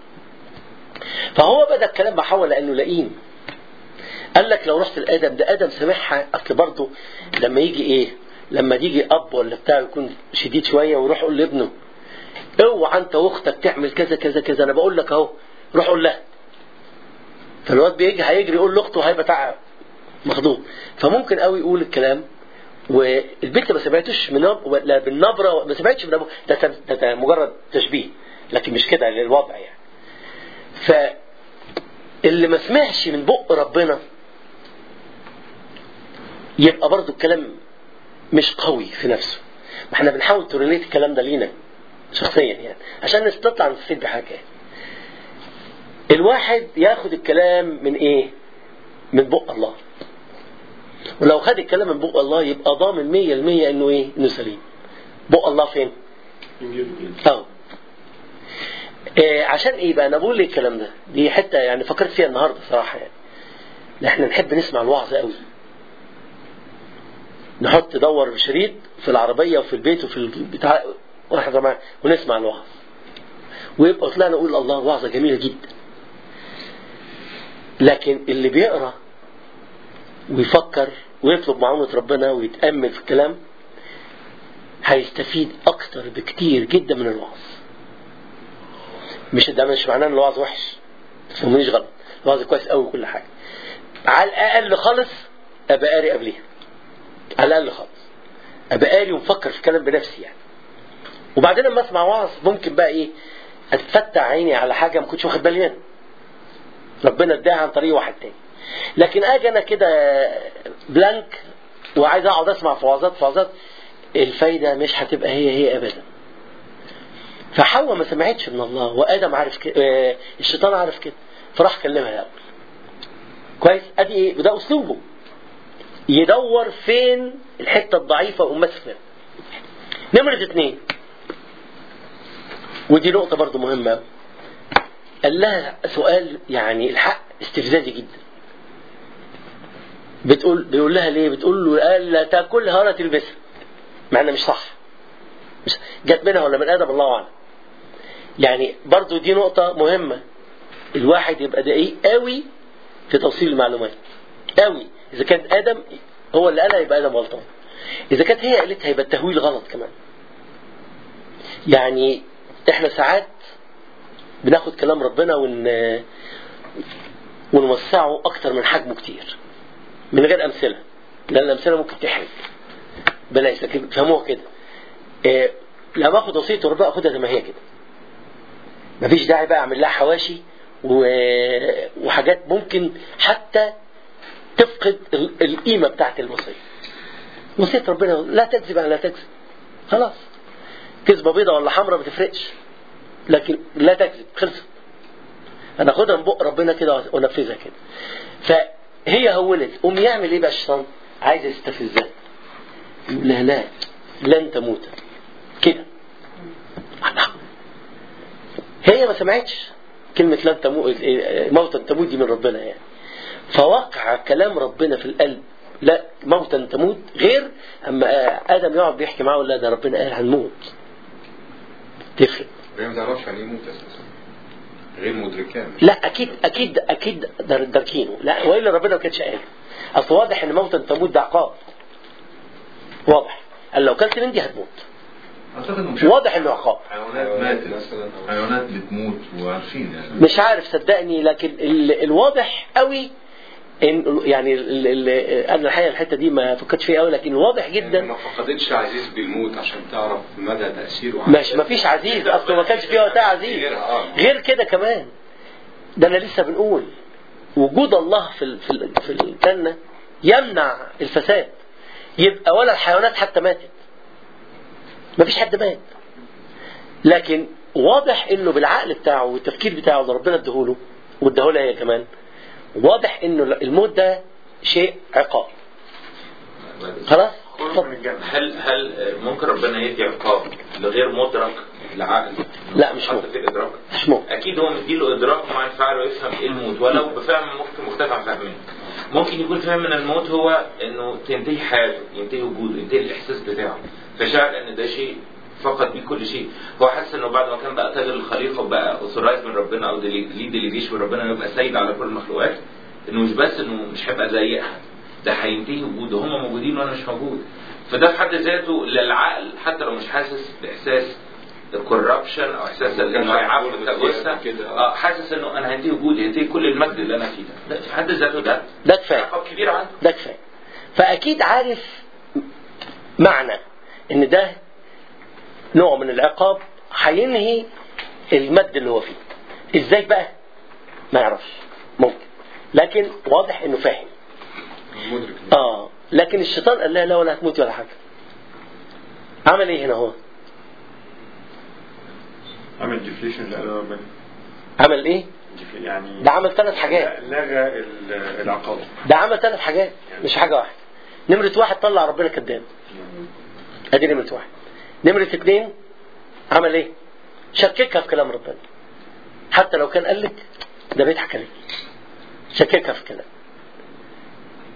فهو بدا الكلام مع حواء لانه لئيم. قال لك لو رحت لادم ده ادم سامحها اصل برضه لما يجي ايه؟ لما يجي اب ولا بتاع يكون شديد شويه ويروح يقول لابنه اوعى انت واختك تعمل كذا كذا كذا انا بقول لك اهو روح قول لها. فالواد بيجي هيجري يقول لاخته هيبقى تعب مخضوض فممكن قوي يقول الكلام والبنت ما سمعتش من نب- لا بالنبره ما سمعتش من أبوه. ده, تم- ده, ده مجرد تشبيه لكن مش كده للوضع يعني فاللي ما سمعش من بق ربنا يبقى برضو الكلام مش قوي في نفسه ما احنا بنحاول توريليت الكلام ده لينا شخصيا يعني عشان نستطلع نستفيد بحاجه الواحد ياخد الكلام من ايه من بق الله ولو خد الكلام من بق الله يبقى ضامن مية المية انه ايه انه سليم بق الله فين اهو آه عشان ايه بقى انا بقول ليه الكلام ده دي حته يعني فكرت فيها النهارده صراحه يعني احنا نحب نسمع الوعظ قوي نحط دور شريط في العربية وفي البيت وفي البتاع واحد معاه ونسمع الوعظ ويبقى طلعنا نقول الله وعظة جميلة جدا لكن اللي بيقرأ ويفكر ويطلب معونة ربنا ويتأمل في الكلام هيستفيد أكتر بكتير جدا من الوعظ مش ده مش معناه ان الوعظ وحش ما تفهمونيش غلط الوعظ كويس قوي وكل حاجة على الأقل خالص أبقى قاري قبليها على الأقل خالص أبقى قاري ومفكر في الكلام بنفسي يعني وبعدين لما اسمع وعظ ممكن بقى ايه اتفتح عيني على حاجه ما كنتش واخد بالي منها ربنا اداها عن طريق واحد تاني لكن اجي انا كده بلانك وعايز اقعد اسمع في وعظات في وعظات الفايده مش هتبقى هي هي ابدا فحواء ما سمعتش من الله وادم عارف كده آه الشيطان عارف كده فراح كلمها الاول كويس ادي ايه وده اسلوبه يدور فين الحته الضعيفه ويقوم ماسك منها نمرة اثنين ودي نقطة برضو مهمة قال لها سؤال يعني الحق استفزازي جدا بتقول بيقول لها ليه بتقول له قال لا تاكلها ولا تلبسها مع انها مش صح مش جت منها ولا من ادم الله اعلم يعني برضو دي نقطة مهمة الواحد يبقى دقيق قوي في توصيل المعلومات قوي اذا كان ادم هو اللي قالها يبقى ادم غلطان اذا كانت هي قالتها يبقى التهويل غلط كمان يعني احنا ساعات بناخد كلام ربنا ون ونوسعه اكتر من حجمه كتير من غير امثله لان الامثله ممكن تحرق بلاش لكن فهموها كده إيه لما اخد وصيه ربنا اخدها زي ما هي كده مفيش داعي بقى اعمل لها حواشي و... وحاجات ممكن حتى تفقد القيمه بتاعت الوصيه وصيه ربنا لا تكذب لا تكذب خلاص كذبه بيضة ولا حمراء ما تفرقش لكن لا تكذب خلصت انا اخدها من بق ربنا كده وانفذها كده فهي هولت قوم يعمل ايه بقى الشيطان عايز يستفزها يقول لها لا لن تموت كده هي ما سمعتش كلمة لن تموت موتا تموت دي من ربنا يعني فوقع كلام ربنا في القلب لا موتا تموت غير اما ادم يقعد بيحكي معاه لا ده ربنا قال هنموت تفرق هي ما تعرفش يعني يموت اساسا غير مدركاه لا اكيد اكيد اكيد در- داركينه لا والا ربنا ما كانش قال اصل واضح ان موتا تموت ده عقاب واضح قال لو كلت من دي هتموت اعتقد انه مش واضح انه عقاب حيوانات ماتت حيوانات بتموت وعارفين يعني مش عارف صدقني لكن ال- الواضح قوي ان يعني ال- ال- انا الحقيقه الحته دي ما فكرتش فيها قوي لكن واضح يعني جدا ما فقدتش عزيز بالموت عشان تعرف مدى تأثيره على مش ما فيش عزيز اصله ما كانش فيه وقتها عزيز غير كده كمان ده انا لسه بنقول وجود الله في ال- في ال- في الجنه يمنع الفساد يبقى ولا الحيوانات حتى ماتت ما فيش حد مات لكن واضح انه بالعقل بتاعه والتفكير بتاعه اللي ربنا اداهوله واداهولها هي كمان واضح انه الموت ده شيء عقاب خلاص هل هل ممكن ربنا يدي عقاب لغير مدرك العقل لا مش حتى ممكن في الادراك مش ممكن اكيد هو مديله ادراك مع الفعل ويفهم ايه الموت ولو بفهم ممكن مختلف عن فهمنا ممكن يكون فهم من الموت هو انه تنتهي حياته ينتهي وجوده ينتهي الاحساس بتاعه فشعر ان ده شيء فقد بيه كل شيء هو حاسس انه بعد ما كان بقى تاج الخليقه وبقى اوثرايز من ربنا او ليه ديليجيش من ربنا يبقى سيد على كل المخلوقات انه مش بس انه مش هيبقى زيها ده هينتهي وجوده هم موجودين وانا مش موجود فده في حد ذاته للعقل حتى لو مش حاسس باحساس الكوربشن او احساس انه هيعفن تجوزها اه حاسس انه انا هينتهي وجودي هينتهي كل المجد اللي انا فيه ده ده في حد ذاته ده ده كفايه عقاب كبير عنده ده كفايه فاكيد عارف معنى ان ده نوع من العقاب هينهي المد اللي هو فيه ازاي بقى ما يعرفش ممكن لكن واضح انه فاهم مدرك اه لكن الشيطان قال لها لا ولا هتموت ولا حاجه عمل ايه هنا هو عمل ديفليشن لقلب ربنا عمل ايه ديف- يعني ده عمل ثلاث حاجات لغى ال- العقاب ده عمل ثلاث حاجات مش حاجه واحده نمرة واحد طلع ربنا كذاب ادي نمرة واحد نمرة اثنين عمل ايه شككها في كلام ربنا حتى لو كان قال لك ده بيضحك عليك شككها في كلام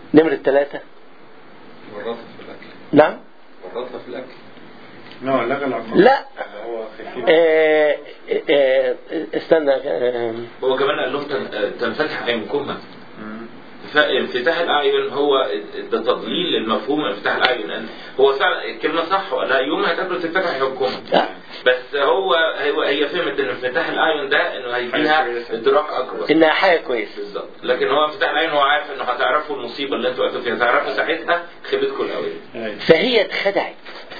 نمرة ثلاثة ورطها في الأكل نعم ورطها في الأكل نوع لغى العقاب لا اللي هو خفيف آه آه استنى آه هو كمان قال لهم تن- تنفتح اعينكما فانفتاح الاعين هو ده تضليل للمفهوم انفتاح الاعين لان هو فعلا الكلمه صح ولا يوم هتاكلوا تنفتح اعينكم لا. بس هو هو هي فهمت ان انفتاح الاعين ده انه هيديها ادراك اكبر انها حاجة كويسة بالظبط لكن هو انفتاح الاعين هو عارف انه هتعرفوا المصيبه اللي انتوا وقعتوا فيها هتعرفوا ساعتها خيبتكم الاوليه فهي اتخدعت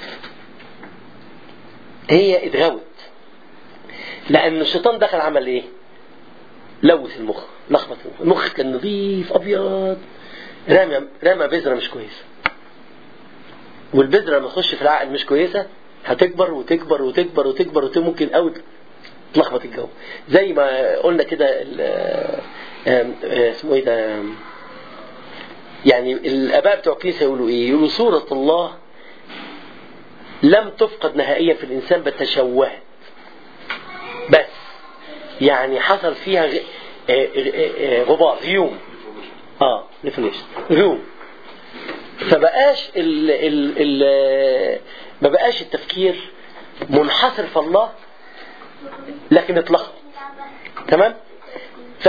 هي اتغوت لأن الشيطان دخل عمل ايه لوث المخ لخبط المخ المخ كان نظيف أبيض رمى رمى بذرة مش كويسة والبذرة لما تخش في العقل مش كويسة هتكبر وتكبر وتكبر وتكبر وممكن قوي تلخبط الجو زي ما قلنا كده ال- آم- آه، اسمه ايه ده آم، يعني الاباء بتوع الكنيسه يقولوا ايه؟ يقولوا صوره الله لم تفقد نهائيا في الانسان بل تشوهت بس يعني حصل فيها غ- آه، آه، آه، غبار غيوم اه ريفليشن غيوم فبقاش ال ال ال ما بقاش التفكير منحصر في الله لكن اتلخبط تمام ف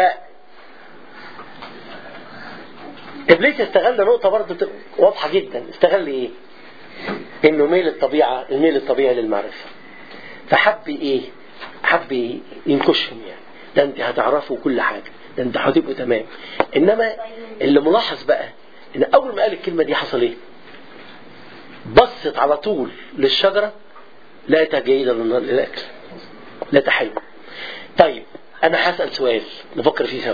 ابليس استغل نقطه برضه واضحه جدا استغل ايه انه ميل الطبيعه الميل الطبيعي للمعرفه فحب ايه حب إيه؟ ينكشهم يعني ده انت هتعرفوا كل حاجه ده انت هتبقوا تمام انما اللي ملاحظ بقى ان اول ما قال الكلمه دي حصل ايه بصت على طول للشجره لقيتها جيده للن- للاكل لقيتها حلوه طيب انا هسال سؤال نفكر فيه سوا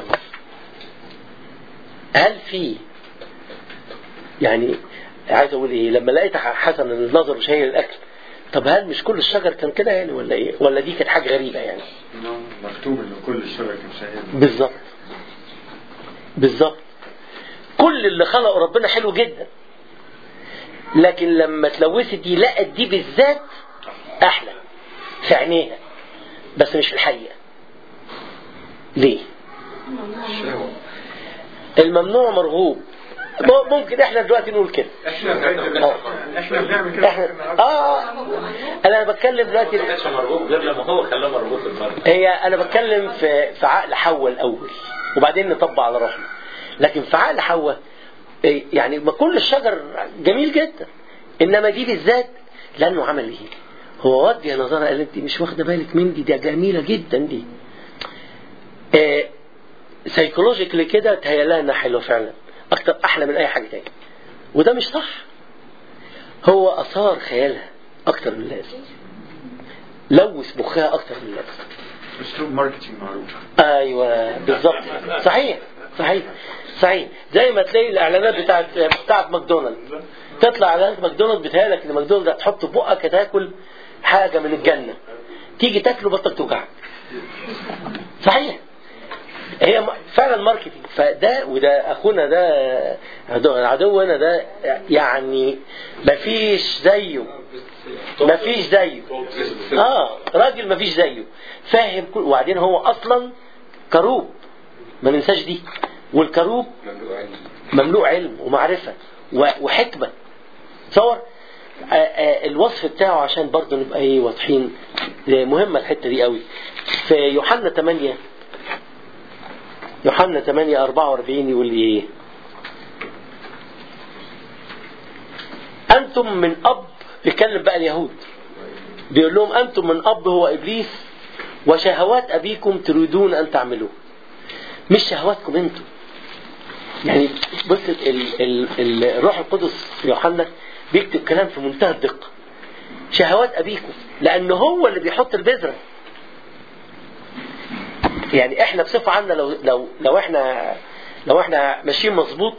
هل في يعني عايز اقول ايه لما لقيت حسن النظر وشهي الاكل طب هل مش كل الشجر كان كده يعني ولا ايه ولا دي كانت حاجه غريبه يعني مكتوب ان كل الشجر كان شهيد بالظبط بالظبط كل اللي خلقه ربنا حلو جدا لكن لما اتلوثت دي لقت دي بالذات احلى في عينيها بس مش في الحقيقه ليه الممنوع مرغوب م- ممكن احنا دلوقتي نقول كده آه. احنا بنعمل كده احنا اه انا بتكلم دلوقتي ما كانش مرغوب غير لما هو خلاه مرغوب في المرة هي انا بتكلم في في عقل حواء الاول وبعدين نطبق على روحنا لكن في عقل حواء إيه، يعني ما كل الشجر جميل جدا انما دي بالذات لانه عمل ايه هو وجه نظرها قال انت مش واخده بالك من دي دي جميله جدا دي إيه سيكولوجيكلي كده تهيأ انها حلوه فعلا اكتر احلى من اي حاجه تاني وده مش صح هو اثار خيالها اكتر من اللازم لوث مخها اكتر من اللازم اسلوب ماركتينج معروف ايوه بالظبط صحيح صحيح صحيح زي ما تلاقي الاعلانات بتاعت بتاعت ماكدونالدز تطلع اعلانات ماكدونالدز بتهيألك ان ماكدونالدز هتحط في بقك هتاكل حاجه من الجنه تيجي تاكله بطنك توجعك صحيح هي م- فعلا ماركتينج فده وده اخونا ده عدو- عدونا ده يعني مفيش زيه مفيش زيه اه راجل مفيش زيه فاهم كل وبعدين هو اصلا كروب ما ننساش دي والكروب مملوء علم ومعرفه و- وحكمه تصور آه، آه، الوصف بتاعه عشان برضه نبقى ايه واضحين آه، مهمه الحته دي قوي في يوحنا 8 يوحنا 8 44 يقول لي ايه انتم من اب بيتكلم بقى اليهود بيقول لهم انتم من اب هو ابليس وشهوات ابيكم تريدون ان تعملوه مش شهواتكم انتم يعني بص ال ال ال الروح القدس في يوحنا بيكتب كلام في منتهى الدقه شهوات ابيكم لان هو اللي بيحط البذره يعني احنا بصفه عامه لو لو لو احنا لو احنا ماشيين مظبوط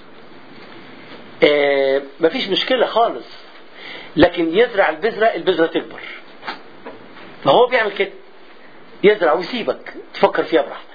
اه مفيش مشكله خالص لكن يزرع البذره البذره تكبر فهو بيعمل كده يزرع ويسيبك تفكر فيها براحتك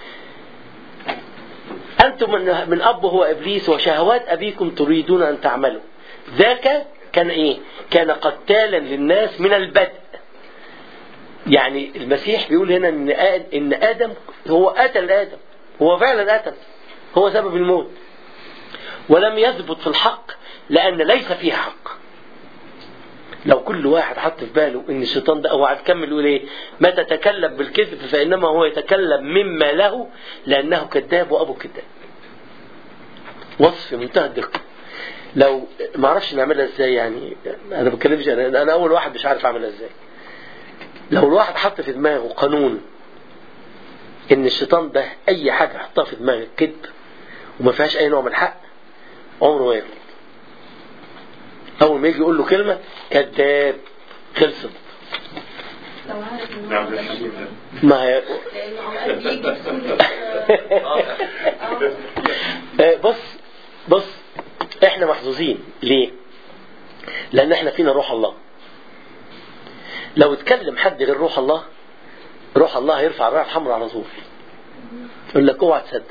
أنتم من, من أب هو إبليس وشهوات أبيكم تريدون أن تعملوا ذاك كان إيه كان قتالا للناس من البدء يعني المسيح بيقول هنا إن آد- إن آدم هو قتل آدم هو فعلا قتل هو سبب الموت ولم يثبت في الحق لأن ليس فيه حق لو كل واحد حط في باله ان الشيطان ده هو هتكمل يقول ايه؟ ما تتكلم بالكذب فانما هو يتكلم مما له لانه كذاب وابو كذاب. وصف منتهى الدقه. لو ما اعرفش نعملها ازاي يعني انا ما بتكلمش انا انا اول واحد مش عارف اعملها ازاي. لو الواحد حط في دماغه قانون ان الشيطان ده اي حاجه يحطها في دماغك كذب وما فيهاش اي نوع من الحق عمره ما يغلط. اول ما يجي يقول له كلمه كذاب خلصت لو عارف ان نعم هو ده حقيقي. ما هي لانه اوقات بيجي بصورة آه، بص بص احنا محظوظين ليه؟ لان احنا فينا روح الله لو اتكلم حد غير روح الله روح الله هيرفع الرايه الحمراء على طول يقول لك اوعى تصدق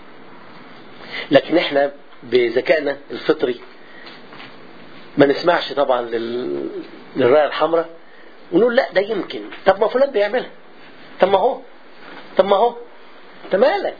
لكن احنا بذكائنا الفطري ما نسمعش طبعا لل... للرايه الحمراء ونقول لا ده يمكن طب ما فلان بيعملها طب ما هو طب ما هو انت مالك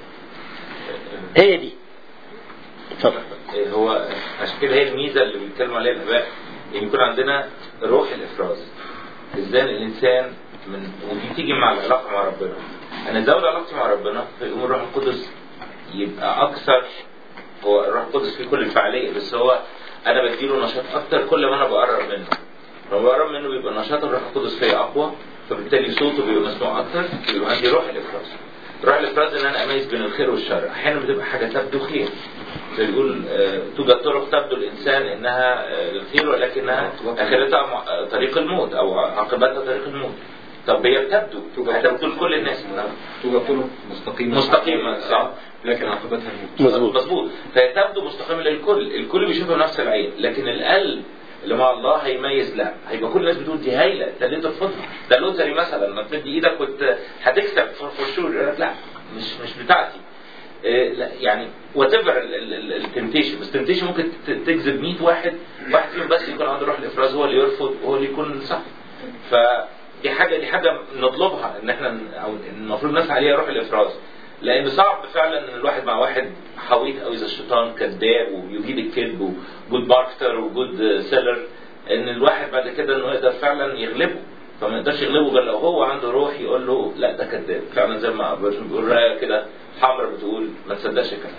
هي دي اتفضل هو عشان كده هي الميزه اللي بيتكلموا عليها الاباء ان يكون عندنا روح الافراز ازاي الانسان من ودي تيجي مع العلاقه مع ربنا انا ازود علاقتي مع ربنا فيقوم الروح القدس يبقى اكثر هو الروح القدس فيه كل الفعاليه بس هو انا بديله نشاط اكتر كل ما انا بقرب منه لما بقرب منه بيبقى نشاط الروح القدس فيا اقوى فبالتالي صوته بيبقى مسموع اكتر بيبقى عندي روح الافراز روح الافراز ان انا اميز بين الخير والشر احيانا بتبقى حاجه تبدو خير زي بيقول آه، توجد طرق تبدو الانسان انها آه، للخير ولكنها اخرتها م- آه، طريق الموت او عاقبتها طريق الموت طب هي بتبدو هتبدو لكل الناس توجد طرق مستقيمة مستقيمة صح لكن عاقبتها الموت مظبوط مظبوط فهي تبدو مستقيمة للكل الكل بيشوفها بنفس العين لكن القلب اللي مع الله هيميز لا هيبقى كل الناس بتقول دي هايله ده ليه ترفضها ده لوتري مثلا لما تمد ايدك وت... هتكسب فور شور يقول لك لا مش مش بتاعتي إيه لا يعني وات ايفر التمتيشن بس التمتيشن ممكن ت- تجذب 100 واحد واحد فيهم بس يكون عنده روح الافراز هو اللي يرفض وهو اللي يكون صح فدي حاجه دي حاجه نطلبها ان احنا ن- او المفروض نسعى عليها روح الافراز لان صعب فعلا ان الواحد مع واحد حويط قوي زي الشيطان كذاب ويجيب الكذب وجود ماركتر وجود سيلر ان الواحد بعد كده انه يقدر فعلا يغلبه فما يقدرش يغلبه غير لو هو عنده روح يقول له لا ده كذاب فعلا زي ما بيقول رايه كده حمرا بتقول ما تصدقش الكلام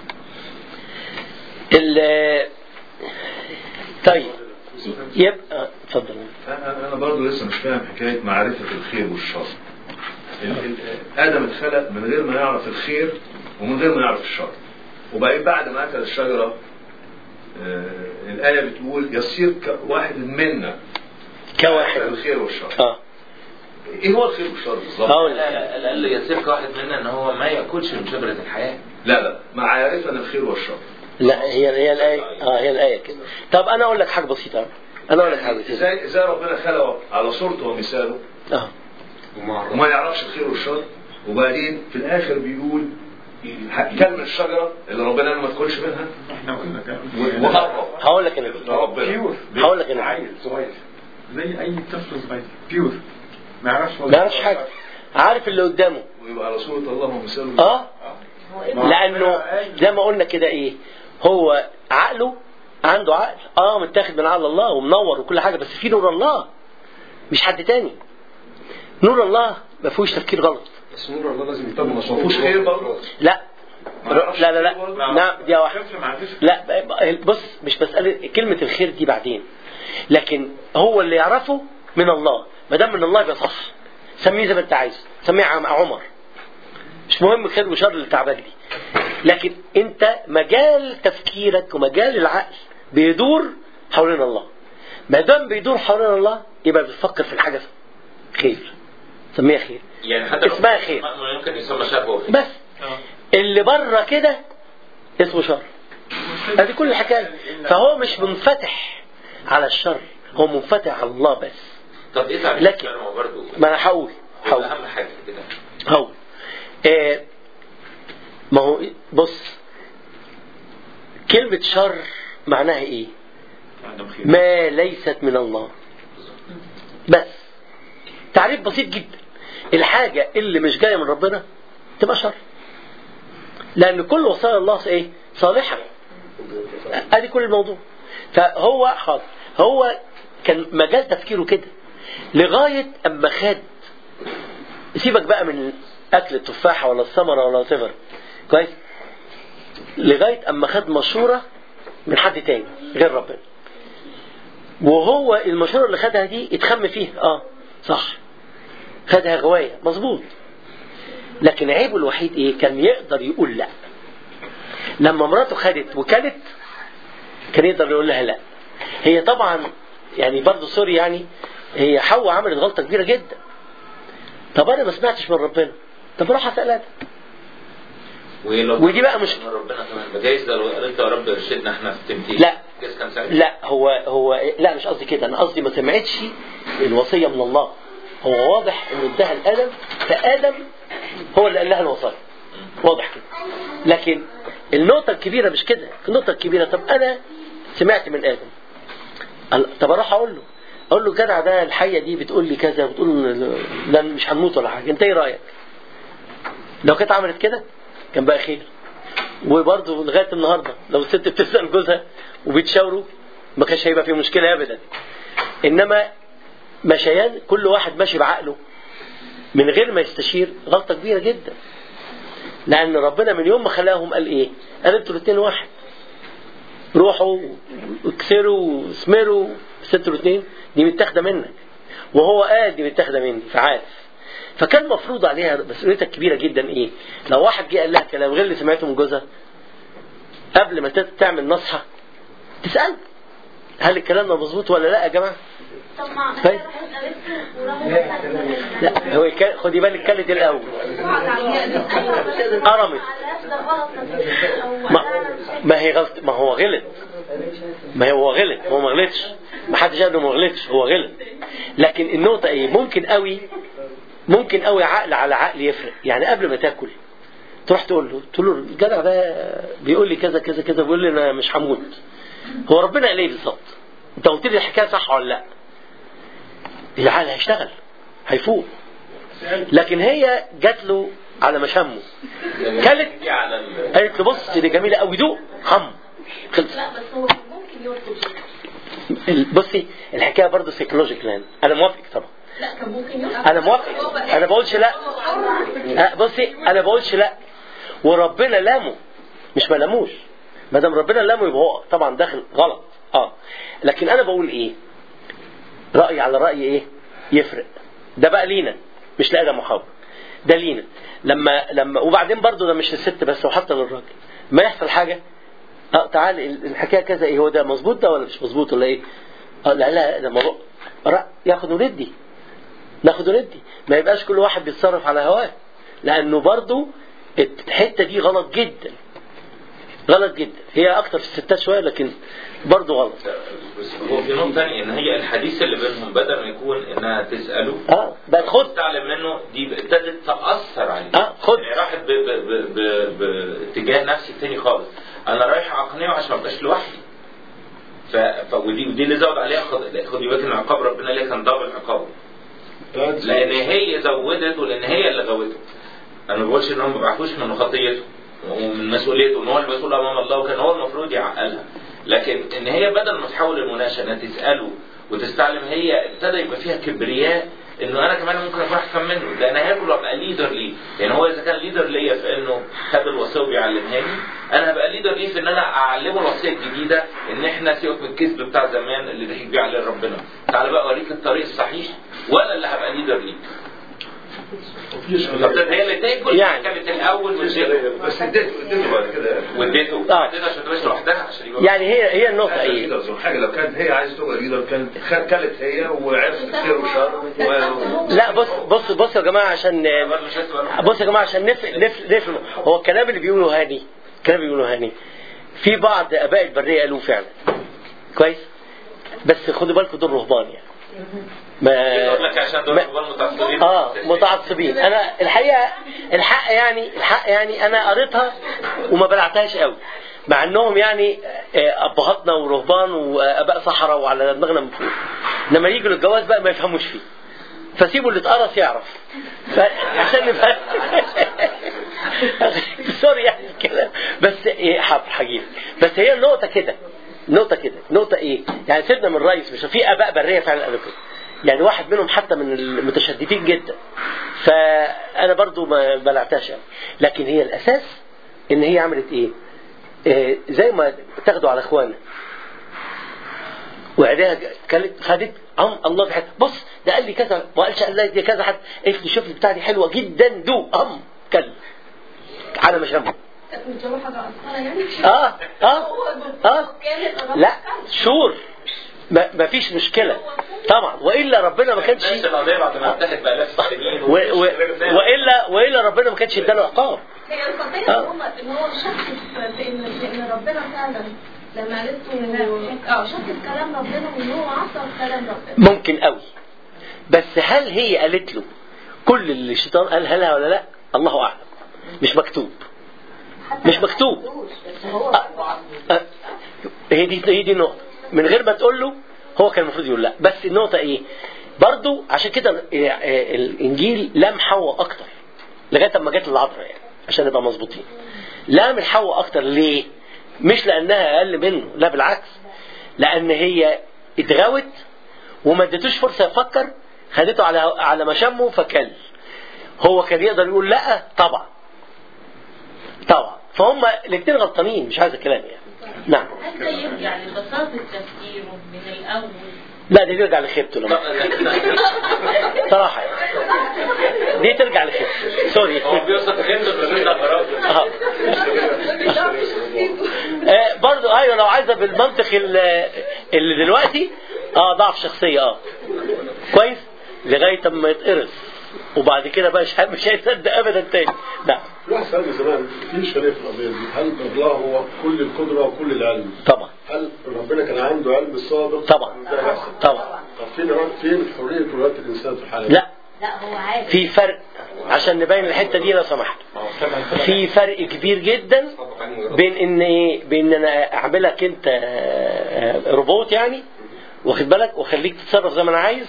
ال طيب يبقى اتفضل انا انا برضه لسه مش فاهم حكايه معرفه الخير والشر ال- ال- ادم اتخلق من غير ما يعرف الخير ومن غير ما يعرف الشر وبعدين بعد ما اكل الشجره آه، الايه بتقول يصير كواحد منا كواحد الخير والشر اه ايه هو الخير والشر بالظبط؟ هقول لك. لا قال له يصير كواحد منا ان هو ما ياكلش من شجره الحياه لا لا معرفه الخير والشر لا هي هي الايه اه هي الايه كده طب انا اقول لك حاجه بسيطه انا اقول لك حاجه بسيطه ازاي ازاي ربنا خلقه على صورته ومثاله اه ومع وما يعرفش الخير والشر وبعدين في الاخر بيقول كل من الشجره اللي ربنا قال ما تاكلش منها احنا قلنا كلام وهرب هقول لك انا ربنا بيور هقول لك انا عيل صغير زي اي طفل صغير بيور ما يعرفش ما يعرفش حاجه عارف اللي قدامه ويبقى على صوره الله ومثاله اه لانه زي ما قلنا كده ايه هو عقله عنده عقل اه متاخد من عقل الله ومنور وكل حاجه بس في نور الله مش حد تاني نور الله ما فيهوش تفكير غلط بس نور الله لازم يتم ما فيهوش خير برضه لا لا لا لا نعم دي واحده طفل ما عندوش لا بص مش مسألة كلمة الخير دي بعدين لكن هو اللي يعرفه من الله ما دام من الله يبقى صح سميه زي ما انت عايز سميه عم- عمر مش مهم خير وشر اللي تعبك دي لكن انت مجال تفكيرك ومجال العقل بيدور حوالين الله ما دام بيدور حوالين الله يبقى بتفكر في الحاجة خير سميها خير يعني حتى لو- اسمها خير. ما يمكن يسمى شر وخير بس اللي بره كده اسمه شر هذه كل الحكايه فهو مش منفتح على الشر هو منفتح على الله بس طب ايه تعريف لكن- الشر ما هو برضه ما انا هقول هو هقول اهم حاجه كده هقول آه ما هو بص كلمة شر معناها ايه؟ عدم خير ما ليست من الله بس تعريف بسيط جدا الحاجة اللي مش جاية من ربنا تبقى شر لأن كل وصايا الله ايه؟ صالحة ادي كل الموضوع فهو حاضر هو كان مجال تفكيره كده لغايه اما خد سيبك بقى من اكل التفاحه ولا الثمره ولا صفر كويس لغايه اما خد مشوره من حد تاني غير ربنا وهو المشوره اللي خدها دي اتخم فيها اه صح خدها غوايه مظبوط لكن عيبه الوحيد ايه كان يقدر يقول لا لما مراته خدت وكلت كان يقدر يقول لها لا هي طبعا يعني برضه سوري يعني هي حواء عملت غلطه كبيره جدا طب انا ما سمعتش من ربنا طب اروح اسال ادم ولو ودي بقى مش- من ربنا كمان جايز لو قال انت يا رب ارشدنا احنا في التمثيل لا. جايز كان ساعتها لا هو هو لا مش قصدي كده انا قصدي ما سمعتش الوصيه من الله هو واضح انه اداها لادم فادم هو اللي قال لها الوصايا واضح كده لكن النقطه الكبيره مش كده النقطه الكبيره طب انا سمعت من ادم قال- طب اروح اقول له اقول له جدع ده الحيه دي بتقول لي كذا بتقول لا مش هنموت ولا حاجه انت ايه رايك لو كانت عملت كده كان بقى خير وبرضه لغايه النهارده لو الست بتسال جوزها وبيتشاوروا ما كانش هيبقى في مشكله ابدا انما مشيان كل واحد ماشي بعقله من غير ما يستشير غلطه كبيره جدا لان ربنا من يوم ما خلاهم قال ايه قال انتوا الاثنين واحد روحوا اكسروا واسمروا ستوا الاثنين دي متاخده منك وهو قال دي متاخده مني فعارف فكان مفروض عليها مسؤوليتها الكبيره جدا ايه لو واحد جه قال لها كلام غير اللي سمعته من جوزها قبل ما تت- تعمل نصحه تسال هل الكلام ده مظبوط ولا لا يا جماعه طب ما طيب. راحت قالت له وراحت لا هو كان- خدي بالك كلت الاول قرمت ما, ما هي غلط ما هو غلط ما هو غلط هو ما غلطش ما حدش قال له ما غلطش هو غلط لكن النقطة ايه ممكن قوي ممكن قوي عقل على عقل يفرق يعني قبل ما تاكل تروح تقول له تقول له الجدع ده بيقول لي كذا كذا كذا بيقول لي انا مش هموت هو ربنا قال ايه بالظبط انت قلت لي الحكايه صح ولا لا العقل هيشتغل هيفوق لكن هي جات له على مشامه كلت على ال- قالت له بص دي جميله قوي دوق هم خلص لا بس هو ممكن يرفض ال- بصي الحكايه برضه سيكولوجيكال انا موافق طبعا لا كان ممكن يرفض انا موافق انا بقولش لا أه، بصي انا بقولش لا وربنا لامه مش ما لاموش ما دام ربنا لامه يبقى هو طبعا داخل غلط اه لكن انا بقول ايه راي على راي ايه يفرق ده بقى لينا مش لادم وحواء ده لينا لما لما وبعدين برضه ده مش للست بس وحتى للراجل ما يحصل حاجه اه تعال الحكايه كذا ايه هو ده مظبوط ده ولا مش مظبوط ولا ايه؟ اه لا لا ده موضوع رأ- ياخد وندي ناخد وندي ما يبقاش كل واحد بيتصرف على هواه لانه برضه الحته دي غلط جدا غلط جدا هي اكتر في الستات شويه لكن برضه غلط بس هو في نقطة تانية ان هي الحديث اللي بينهم بدل ما يكون انها تسأله اه بقى خد تعلم منه دي ابتدت تأثر عليه اه خد يعني راحت ب- ب- ب- ب- باتجاه نفسي تاني خالص انا رايح اقنعه عشان ما ابقاش لوحدي ف... ف... ودي ودي اللي زود عليها خد... خدي بالك ان عقاب ربنا ليه كان دبل عقاب لان هي زودت ولان هي اللي غوته انا ما بقولش ان هو ما بيعرفوش من خطيته ومن مسؤوليته ان هو المسؤول امام الله وكان هو المفروض يعقلها لكن ان هي بدل ما تحاول المناقشه انها تساله وتستعلم هي ابتدى يبقى فيها كبرياء انه انا كمان ممكن اكون احسن منه لان هاكل وابقى ليدر ليه يعني هو اذا كان ليدر ليا في انه خد الوصيه وبيعلمها لي انا هبقى ليدر ليه في ان انا اعلمه الوصيه الجديده ان احنا سيبك من الكذب بتاع زمان اللي ضحك بيه عليه ربنا تعالى بقى اوريك الطريق الصحيح ولا اللي هبقى ليدر ليه طب ده هي اللي تاكل يعني. كانت الاول من غيره بس اديته اديته بعد كده واديته آه. اديته عشان تبقاش لوحدها عشان يبقى يعني هي هي النقطه عشان ايه ليدرز حاجه لو كانت هي عايزه تبقى ليدر كانت خ- كلت هي وعرفت الخير والشر و- لا بص بص بص يا جماعه عشان برضه مش هتبقى بص يا جماعه عشان نفهم نف- نفهم هو الكلام اللي بيقوله هاني الكلام اللي بيقوله هاني في بعض اباء البريه قالوه فعلا كويس بس خدوا بالكم دول رهبان يعني ما بقول لك عشان دول ما- كبار متعصبين اه متعصبين انا الحقيقه الحق يعني الحق يعني انا قريتها وما بلعتهاش قوي مع انهم يعني آه، ابهاتنا ورهبان واباء صحراء وعلى دماغنا من فوق لما يجوا للجواز بقى ما يفهموش فيه فسيبوا اللي اتقرص يعرف فعشان نبقى سوري يعني الكلام بس ايه حاضر هجيب بس هي النقطه كده نقطه كده نقطه ايه يعني سيبنا من الرئيس مش في اباء بريه فعلا قالوا كده يعني واحد منهم حتى من المتشددين جدا فانا برضو ما بلعتهاش يعني لكن هي الاساس ان هي عملت ايه إيه زي ما تاخدوا على اخوانا وعليها كانت خدت ام الله في حته بص ده قال لي كذا ما قالش قال لي دي كذا حد قالت لي شوف البتاع دي حلوه جدا دو ام كل على مشامه متجوز حاجة أصغر يعني اه اه اه لا شور ما ما فيش مشكله طبعا والا ربنا ما كانش نفس القضيه بعد ما انتهت بالاف السنين و... و... والا والا ربنا ما كانش اداله عقاب هي القضية ان هو ان هو شك في في ان في ان ربنا فعلا لما قالت اه شك في كلام ربنا وان هو عصر كلام ربنا ممكن قوي بس هل هي قالت له كل اللي الشيطان قالها لها ولا لا الله اعلم مش مكتوب مش مكتوب آه. آه. هي دي هي دي النقطه من غير ما تقول له هو كان المفروض يقول لا بس النقطه ايه برضو عشان كده ال- آه، الانجيل لام حواء اكتر لغايه اما جت العذراء يعني عشان نبقى مظبوطين لام حواء اكتر ليه مش لانها اقل منه لا بالعكس لان هي اتغوت وما اديتوش فرصه يفكر خدته على على مشامه فكل هو كان يقدر يقول لا طبعا طبعا فهم الاثنين غلطانين مش عايز الكلام يعني نعم هل ده يرجع لبساطة تفكيره من الأول لا دي ترجع لخيبته لما صراحة يعني دي ترجع لخيبته سوري هو بيوصف خيمته بيوصف براءته آه. آه، برضو ايوه لو عايزه بالمنطق ال- اللي دلوقتي اه ضعف شخصيه اه كويس لغايه اما يتقرص وبعد كده بقى مش مش هيصدق ابدا تاني نعم في واحد سألني زمان في شريف في القضية دي هل الله هو كل القدرة وكل العلم؟ طبعا هل ربنا كان عنده علم السابق؟ طبعا ده يحصل؟ طبعا طب فين فين حرية ولاية الإنسان في الحالة دي؟ لا لا هو عارف في فرق عشان نبين الحته دي لو سمحت في فرق كبير جدا بين ان ايه بين ان انا اعملك انت آه، آه، روبوت يعني واخد بالك واخليك تتصرف زي ما انا عايز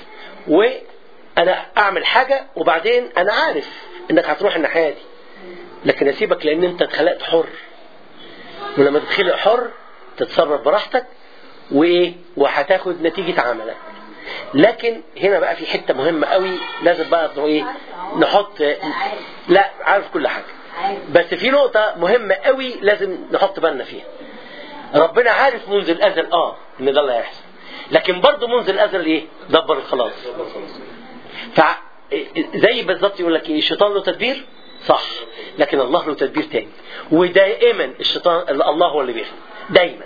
وانا اعمل حاجه وبعدين انا عارف انك هتروح الناحيه دي لكن اسيبك لان انت اتخلقت حر ولما تتخلق حر تتصرف براحتك وايه وهتاخد نتيجه عملك لكن هنا بقى في حته مهمه قوي لازم بقى إنه ايه نحط لا عارف كل حاجه بس في نقطه مهمه قوي لازم نحط بالنا فيها ربنا عارف منذ الازل اه ان ده اللي هيحصل لكن برضه منذ الازل ايه دبر الخلاص ف زي بالظبط يقول لك ايه الشيطان له تدبير صح لكن الله له تدبير تاني ودائما الشيطان الله هو اللي بيخلق دايما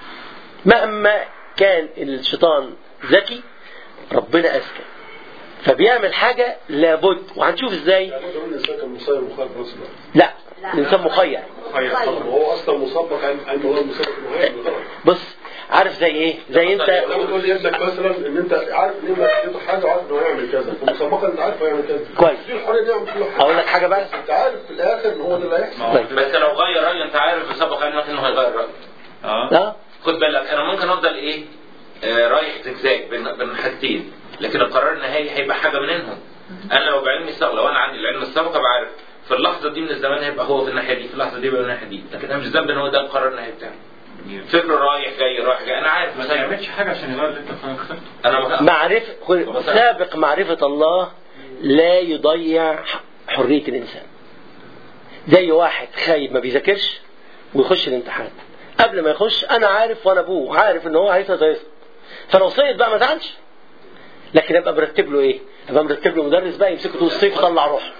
مهما كان الشيطان ذكي ربنا اذكى فبيعمل حاجه لابد وهنشوف ازاي يعني ده الإنسان كان مسير مخالف نفس الوقت لا الانسان مخير طب هو أصلا مسبق عن عن هو المسبق المهم طبعا بص عارف زي ايه زي انت لما تقول لابنك مثلا ان انت عارف ان ابنك عنده حاجه وعارف انه هيعمل كذا ومسبقا انت عارف هيعمل كذا كويس. في الحريه دي يعمل كل حاجه اقول لك حاجه بقى انت عارف في الاخر ان هو ده اللي هيحصل طيب. بس لو غير رايه انت عارف بسبق علمك انه هيغير رايه اه اه خد بالك انا ممكن افضل ايه آه رايح زجزاج بين بين حاجتين لكن القرار النهائي هيبقى حاجه منهم انا لو بعلمي السابق لو انا عندي العلم السابق ابقى عارف في اللحظه دي من الزمان هيبقى هو في الناحيه دي في اللحظه دي يبقى في الناحيه دي لكن انا مش ذنب ان هو ده القرار النهائي بتاعي فكره رايح جاي رايح جاي انا عارف ما مسير تعملش حاجه عشان يغير اللي انت اخترته انا ما معرفة خد- سابق معرفة الله لا يضيع ح- حرية الإنسان زي واحد خايب ما بيذاكرش ويخش الامتحان قبل ما يخش أنا عارف وأنا أبوه عارف إن هو هيسقط هيسقط فلو سقط بقى ما زعلش لكن ابقى مرتب له ايه؟ ابقى مرتب له مدرس بقى يمسكه طول الصيف يطلع روحه.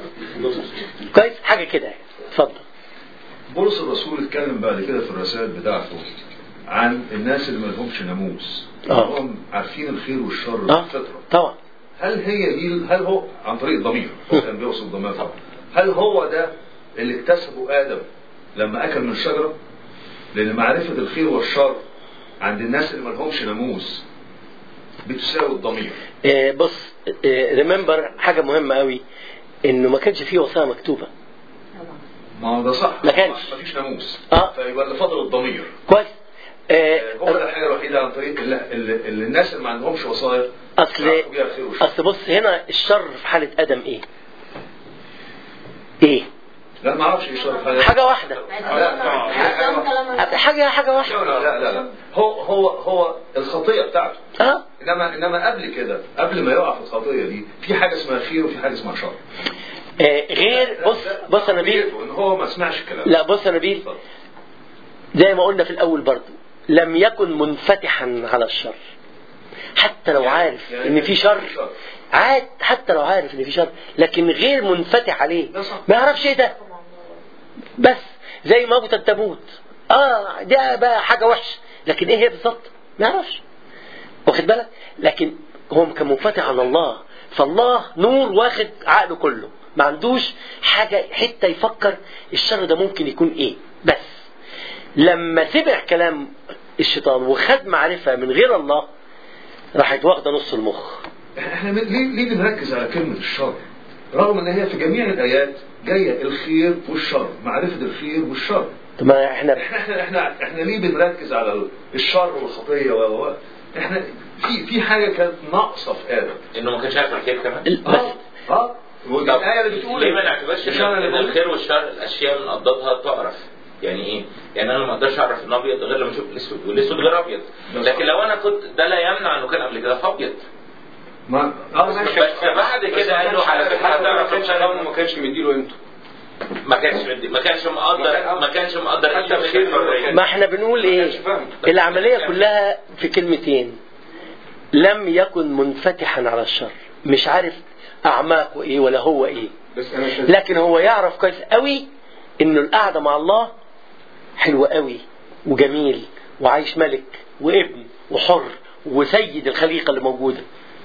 كويس؟ حاجه كده يعني. اتفضل. بولس الرسول اتكلم بعد كده في الرسائل بتاعته عن الناس اللي ما لهمش ناموس آه. هم عارفين الخير والشر اه بالفطره طبعا هل هي دي هل هو عن طريق الضمير كان بيوصل ضمير طبعا هل هو ده اللي اكتسبه ادم لما اكل من الشجره لان معرفه الخير والشر عند الناس اللي ما لهمش ناموس بتساوي الضمير آه، بص ريمبر حاجه مهمه قوي انه ما كانش فيه وصايا مكتوبه ما هو ده صح ما كانش. ما فيش ناموس اه فيبقى اللي فضل الضمير كويس آه، آه، هو ده الحاجه الوحيده عن طريق اللي, اللي, اللي الناس اللي ما عندهمش وصايا اصل يعرفوا بيها الخير والشر اصل بص هنا الشر في حاله ادم ايه؟ ايه؟ لا ما اعرفش ايه الشر حاجة واحدة لا حاجة حاجة واحدة لا لا لا هو هو هو الخطيه بتاعته اه انما انما قبل كده قبل ما يقع في الخطيه دي في حاجه اسمها خير وفي حاجه اسمها شر آه، غير بص بص يا نبيل ان هو ما سمعش الكلام لا بص يا نبيل زي ما قلنا في الأول برضو لم يكن منفتحا على الشر حتى لو عارف ان في شر عاد حتى لو عارف ان في شر لكن غير منفتح عليه ما يعرفش ايه ده بس زي موتة تموت اه ده بقى حاجة وحشة لكن ايه هي بالظبط ما يعرفش واخد بالك لكن هو كان منفتح على الله فالله نور واخد عقله كله ما عندوش حاجة حتة يفكر الشر ده ممكن يكون ايه بس لما سمع كلام الشيطان وخد معرفة من غير الله راحت واخدة نص المخ احنا من- ليه ليه بنركز على كلمه الشر رغم ان هي في جميع الايات جايه الخير والشر معرفه الخير والشر طب ما احنا احنا احنا احنا, احنا ليه بنركز على الشر والخطيه و و- احنا في في حاجه كانت ناقصه في ادم انه ما كانش عارف الخير كمان اه اه ودي طب الايه اللي بتقول ليه ما نعتبرش ان الشر إن اللي الخير والشر الاشياء من اضدادها تعرف يعني ايه؟ يعني انا ما اقدرش اعرف انه ابيض غير لما اشوف الاسود والاسود غير ابيض لكن لو انا كنت ده لا يمنع انه كان قبل كده في ابيض ما اه بس ماشي. بعد بس كده ما قال له كانش على عارف فكره حتى ما هتعرف كانش الخير عارف ما كانش مديله قيمته ما كانش مدي ما كانش مقدر ما كانش مقدر حتى قيمة الخير الحرية. ما احنا بنقول ايه كانش فاهم. العملية كلها في كلمتين لم يكن منفتحا على الشر مش عارف اعماقه ايه ولا هو ايه بس انا شايف لكن هو يعرف كويس قوي انه القعده مع الله حلوه قوي وجميل وعايش ملك وابن وحر وسيد الخليقه اللي موجوده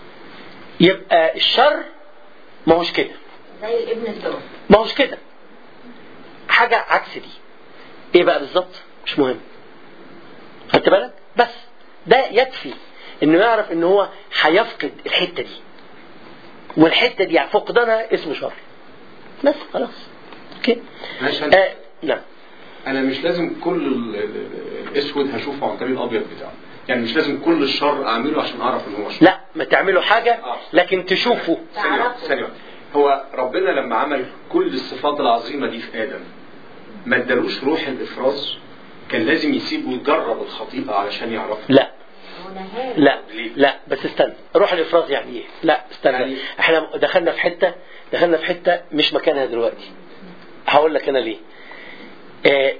يبقى الشر ما هوش كده زي الابن الدور ما هوش كده حاجه عكس دي ايه بقى بالظبط مش مهم خدت بالك بس ده يكفي انه يعرف ان هو هيفقد الحته دي والحته دي فقدانها اسمه شر بس خلاص اوكي ماشي آه نعم انا مش لازم كل ال- ال- الاسود هشوفه عن طريق الابيض بتاعه يعني مش لازم كل الشر اعمله عشان اعرف ان هو شر لا ما تعملوا حاجه لكن تشوفوا ثانية واحدة، ثانية واحدة. هو ربنا لما عمل كل الصفات العظيمة دي في آدم ما ادالوش روح الإفراز كان لازم يسيبه يجرب الخطيئة علشان يعرفها لا هو نهار لا لا بس استنى روح الافراز يعني ايه لا استنى يعني- احنا دخلنا في حته دخلنا في حته مش مكانها دلوقتي هقول لك انا ليه آه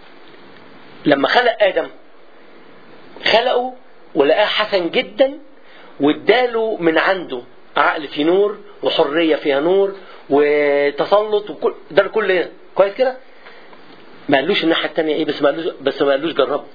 لما خلق ادم خلقه ولقاه حسن جدا واداله من عنده عقل فيه نور وحريه فيها نور وتسلط وكل ده كل هنا كويس كده ما قالوش الناحيه الثانيه ايه بس ما قالوش بس ما قالوش جربه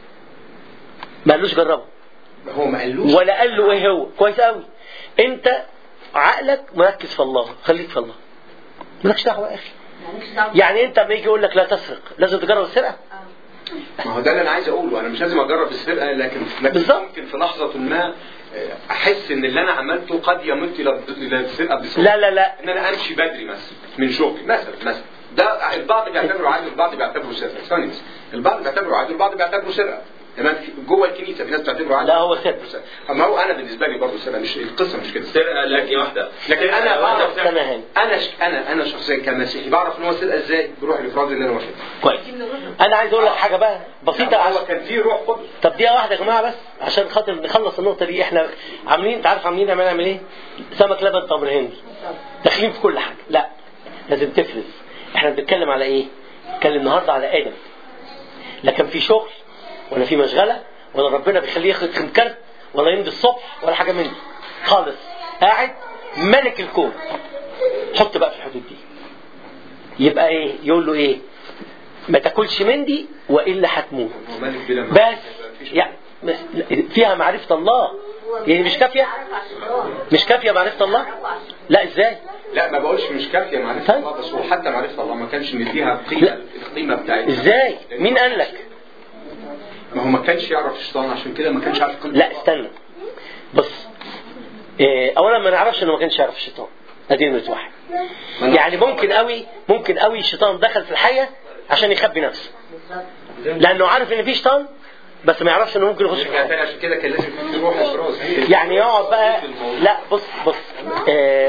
ما قالوش جربه هو ما قالوش ولا قال له ايه هو كويس قوي انت عقلك مركز في الله خليك في الله مالكش دعوه يا اخي مالكش دعوه يعني انت لما يجي يقول لك لا تسرق لازم تجرب السرقه ما هو ده اللي انا عايز اقوله انا مش لازم اجرب السرقة لكن لكن بالظبط. ممكن في لحظة ما آه، احس ان اللي انا عملته قد يمت الى إلى السرقة بسرعة لا لا لا ان انا امشي بدري مثلا من شغلي مثلا مثلا ده البعض بيعتبره عادي والبعض بيعتبره سرقه ثاني بس البعض بيعتبره عادي والبعض بيعتبره سرقه تمام في- جوه الكنيسه في ناس بتعتبره عادي لا هو سرقه اما هو انا بالنسبه لي برضه سرقه مش القصه مش كده سرقة لكن واحدة لكن انا بعرف استنى هاني انا ش... انا انا شخصيا كمسيحي بعرف ان هو سرقه ازاي بروح الافراد اللي انا واخدها كويس انا عايز اقول لك حاجه بقى بسيطه هو عشان كان فيه روح قدس طب دقيقه واحده يا جماعه بس عشان خاطر نخلص النقطه دي احنا عاملين انت عارف عاملين نعمل نعمل ايه سمك لبن تمر هندي داخلين في كل حاجه لا لازم تفرز احنا بنتكلم على ايه نتكلم النهارده على ادم لا كان في شغل ولا في مشغله ولا ربنا بيخليه ياخد كرت ولا يمضي الصبح ولا حاجه من دي خالص قاعد ملك الكون حط بقى في الحدود دي يبقى ايه يقول له ايه ما تاكلش من دي والا هتموت هو ملك بلا بس معرفة. مفيش- يعني بس فيها معرفة الله يعني مش كافية مش كافية معرفة الله لا ازاي لا ما بقولش مش كافيه معرفه طيب. الله بس هو حتى معرفه الله ما كانش مديها القيمه القيمه بتاعتها ازاي مين قال لك ما هو ما كانش يعرف الشيطان عشان كده ما كانش عارف قيمه لا استنى بص إيه اولا ما نعرفش انه ما كانش يعرف الشيطان ادي نمرة واحد يعني ممكن قوي ممكن قوي الشيطان دخل في الحية عشان يخبي نفسه لانه عارف ان في شيطان بس ما يعرفش انه ممكن يخش في يرجع الحياة تاني عشان كده كان لازم يكون في روح افراز يعني يقعد بقى لا بص بص آه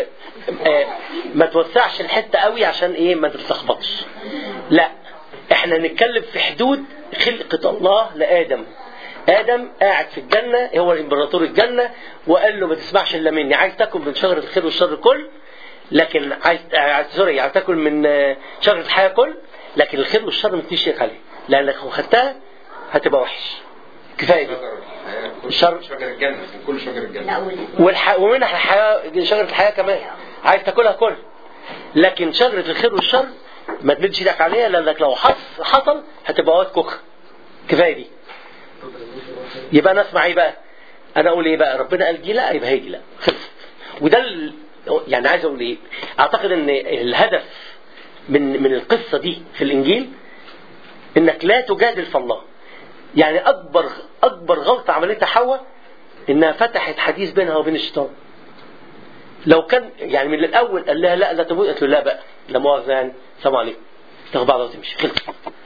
آه، ما توسعش الحته قوي عشان ايه ما تتلخبطش لا احنا نتكلم في حدود خلقه الله لادم ادم قاعد في الجنه هو الامبراطور الجنه وقال له ما تسمعش الا مني عايز تاكل من شجره الخير والشر كل لكن عايز عايز سوري عايز تاكل من آه، شجره الحياه كل لكن الخير والشر ما تشيك عليه لانك لو خدتها هتبقى وحش كفايه دي شجر شجر الجنة من كل شجر الجنة والح... ومنها الحياه شجره الحياه كمان عايز تاكلها كل لكن شجره الخير والشر ما تمدش ايدك عليها لانك لو حص... حصل هتبقى واد كوخ كفايه دي يبقى انا اسمع ايه بقى انا اقول ايه بقى ربنا قال دي لا يبقى هي دي لا خلصت وده ال... يعني عايز اقول ايه اعتقد ان الهدف من من القصه دي في الانجيل انك لا تجادل في الله يعني اكبر اكبر غلطه عملتها حواء انها فتحت حديث بينها وبين الشيطان لو كان يعني من الاول قال لها لا لا تموت قالت له لا بقى لا مؤاخذه يعني السلام عليكم تاخد بعضها وتمشي خلص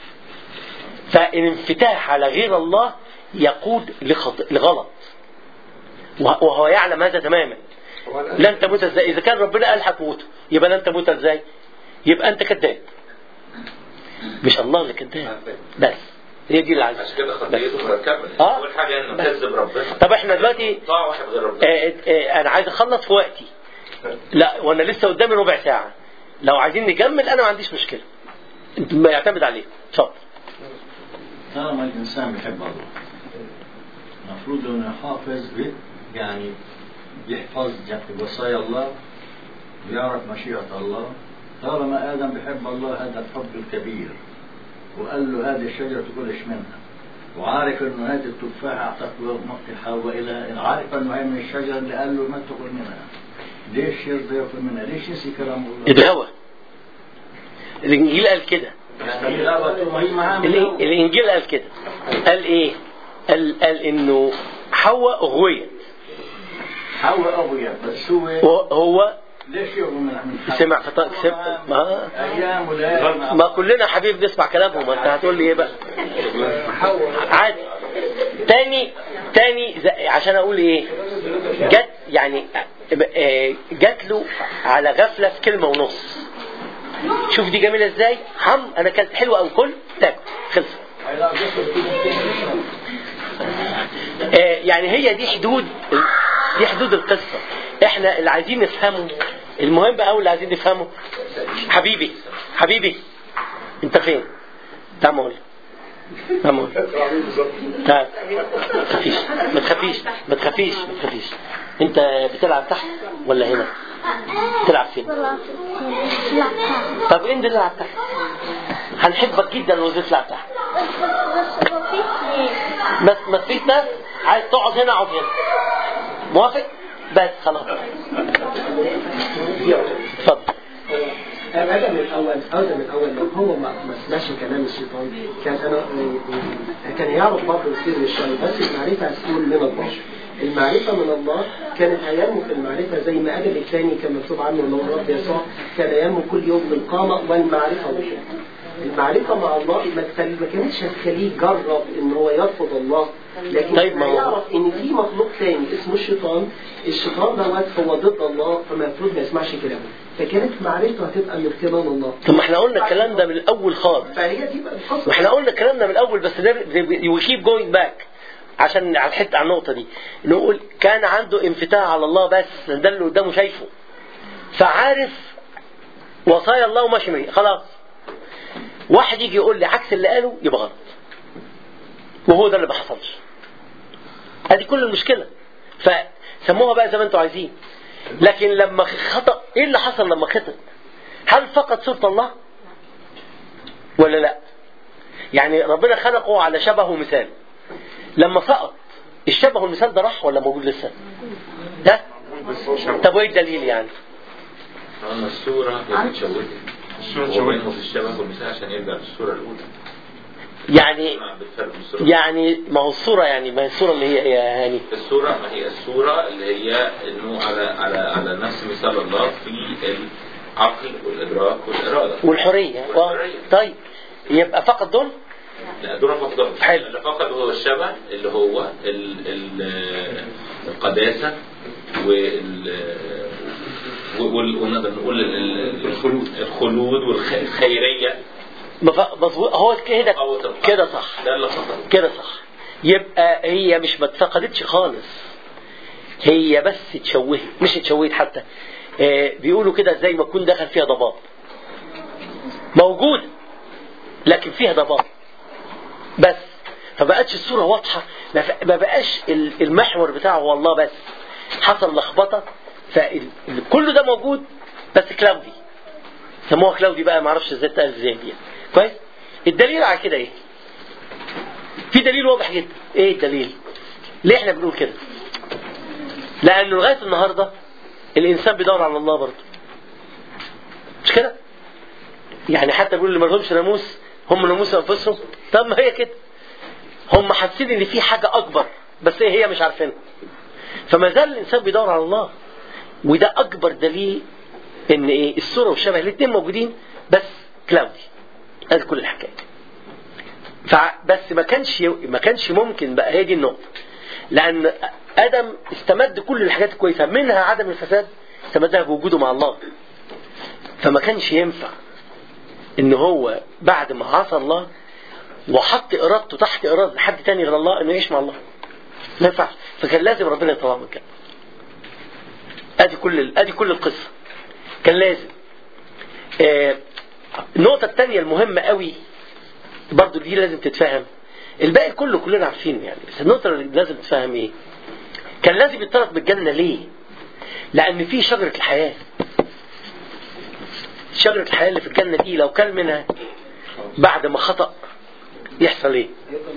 فالانفتاح على غير الله يقود لخط... لغلط وه- وهو يعلم هذا تماما لن تموت ازاي اذا كان ربنا قال هتموت يبقى لن تموت ازاي يبقى انت كذاب مش الله اللي كذاب بس هي دي اللي عايزها عشان كده خطيته مركبه آه. اول حاجه انه كذب ربنا طب احنا دلوقتي طاع واحد غير ربنا آه، آه، انا عايز اخلص في وقتي لا وانا لسه قدامي ربع ساعه لو عايزين نكمل انا ما عنديش مشكله انت ما يعتمد عليك اتفضل طالما الإنسان بيحب الله المفروض إنه يحافظ ب- يعني يحفظ ج- وصايا الله ويعرف مشيئة الله طالما آدم بيحب الله هذا الحب الكبير وقال له هذه الشجرة تاكلش منها وعارف انه هذه التفاحة اعطت له مقت حواء الى عارف انه هي من الشجرة اللي قال له ما تاكل منها ليش يرضى ياكل منها؟ ليش ينسي كلام الله؟ اتغوى الانجيل قال كده يعني لا ما هي معاه من الإن- الأول. الانجيل قال كده قال ايه قال, قال انه حواء اغويت حواء ابويا بس هو وهو ليش يغوي من من حواء؟ سمع فط... سمع ما ايام ولا ما كلنا حبيب نسمع كلامهم ما انت هتقول لي ايه بقى عادي تاني تاني زي- عشان اقول ايه جت يعني آه، جات له على غفله في كلمه ونص شوف دي جميله ازاي حم انا كانت حلوه او كل تاكل خلص آه، يعني هي دي حدود دي حدود القصه احنا اللي عايزين نفهمه المهم بقى اللي عايزين نفهمه حبيبي حبيبي انت فين؟ تعال اقول تعال اقول تعال ما تخافيش ما تخافيش ما تخافيش ما تخافيش انت بتلعب تحت ولا هنا؟ تلعب فين؟ طب انت تلعب تحت هنحبك جدا لو نزلت تلعب تحت بس ما فيش ناس عايز تقعد هنا اقعد هنا موافق؟ بس خلاص اتفضل ادم الاول ادم الاول لو هو ما ما سمعش كلام الشيطان كان انا كان يعرف برضه الخير والشر بس المعرفه هتكون من الله المعرفة من الله كانت أيامه في المعرفة زي ما آدم الثاني كان مكتوب عنه اللي هو الرب يسوع كان أيامه كل يوم بالقامة والمعرفة والحب. المعرفة مع الله ما تخلي- ما كانتش هتخليه يجرب إن هو يرفض الله لكن طيب ما هو- يعرف إن في مخلوق ثاني اسمه الشيطان الشيطان دوت هو ضد الله فالمفروض ما يسمعش كلامه فكانت معرفته هتبقى من قبل الله طب ما احنا قلنا الكلام ده من الاول خالص فهي دي بقى القصة ما احنا قلنا الكلام ده من الاول بس وي كيب جوينج باك عشان على الحته على النقطه دي نقول كان عنده انفتاح على الله بس ده اللي قدامه شايفه فعارف وصايا الله وماشي بيه خلاص واحد يجي يقول لي عكس اللي قاله يبقى غلط وهو ده اللي ما حصلش ادي كل المشكله فسموها بقى زي ما انتوا عايزين لكن لما خطأ ايه اللي حصل لما خطأ هل فقد صورة الله ولا لا يعني ربنا خلقه على شبه ومثال لما سقط الشبه والمثال ده راح ولا موجود لسه ده طب وايه الدليل يعني أما الصورة بتشوهها الصورة هو تشوهها. بينه في الشبه والمثال عشان يرجع للصورة الأولى يعني بالفرق من الصورة يعني ما هو الصورة يعني ما هي الصورة اللي هي يا هاني الصورة ما هي الصورة اللي هي انه على على على نفس مثال الله في العقل والادراك والإرادة والحرية والحرية. طيب يبقى فقط دول لا دول فقدهم حلو. اللي فقد هو الشبه اللي هو ال ال القداسة وال وال- ونقدر نقول ال- ال- الخلود الخلود والخيريه مف- مظبوط هو كده أو تبقى. كده صح ده اللي حصل كده صح يبقى هي مش ما اتفقدتش خالص هي بس اتشوهت مش اتشوهت حتى آه بيقولوا كده زي ما يكون دخل فيها ضباب موجودة لكن فيها ضباب بس فبقتش الصورة واضحة ما ف- ما بقاش ال- المحور بتاعه هو الله بس حصل لخبطة فكل ده موجود بس كلاودي سموها كلاودي بقى ما اعرفش ازاي اتقال ازاي دي كويس الدليل على كده ايه في دليل واضح جدا ايه الدليل ليه احنا بنقول كده لانه لغايه النهارده الانسان بيدور على الله برضه مش كده يعني حتى بيقول اللي ما لهمش ناموس هم ناموس انفسهم طب ما هي كده هم حاسين ان في حاجه اكبر بس ايه هي مش عارفينها فما زال الانسان بيدور على الله وده اكبر دليل ان ايه الصوره والشبه الاثنين موجودين بس كلاودي ادي كل الحكايه فبس ما كانش ما كانش ممكن بقى هي دي النقطه لان ادم استمد كل الحاجات الكويسه منها عدم الفساد استمدها بوجوده مع الله فما كانش ينفع ان هو بعد ما عصى الله وحط ارادته تحت اراده حد تاني غير الله انه يعيش مع الله ما ينفعش فكان لازم ربنا يطلعه من كده ادي كل ادي كل القصه كان لازم آه النقطه الثانيه المهمه قوي برضو دي لازم تتفهم الباقي كله كلنا عارفينه يعني بس النقطه اللي لازم تتفهم ايه كان لازم يطرد من الجنه ليه لان في شجره الحياه شجره الحياه اللي في الجنه دي لو كان منها بعد ما خطأ يحصل ايه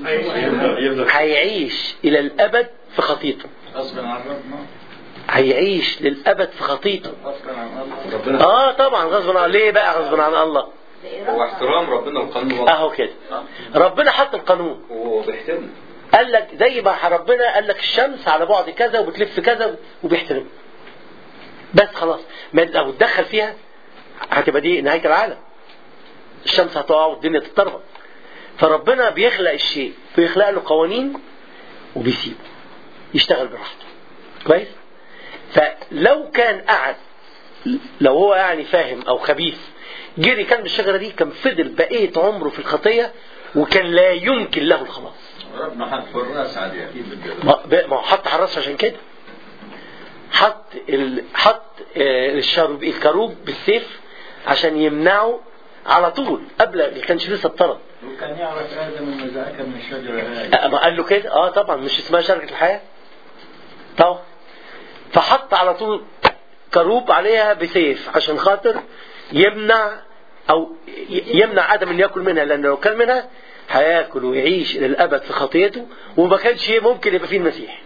هيعيش الى الابد في خطيته غصبا عن ربنا هيعيش للابد في خطيته غصبا عن الله اه طبعا غصبا عن ليه بقى غصبا عن الله هو احترام ربنا وقانون اهو كده ربنا حط القانون وبيحترمه قال لك زي ما ربنا قال لك الشمس على بعد كذا وبتلف كذا وبيحترم بس خلاص ما لو اتدخل فيها هتبقى دي نهايه العالم الشمس هتقع والدنيا تتطربق فربنا بيخلق الشيء بيخلق له قوانين وبيسيبه يشتغل براحته كويس فلو كان قعد لو هو يعني فاهم او خبيث جري كان بالشجره دي كان فضل بقيه عمره في الخطيه وكان لا يمكن له الخلاص ربنا حط في الراس عادي اكيد بده ما ما هو حط حراس عشان كده حط ال... حط آه، الشروب الكروب بالسيف عشان يمنعه على طول قبل ما كانش لسه اتطرد وكان يعرف ادم انه اذا اكل من الشجره هاي آه، ما قال له كده اه طبعا مش اسمها شجره الحياه طبعا فحط على طول كروب عليها بسيف عشان خاطر يمنع او ي- يمنع ادم ان ياكل منها لان لو كل منها هياكل ويعيش الى الابد في خطيته وما كانش ممكن يبقى فيه المسيح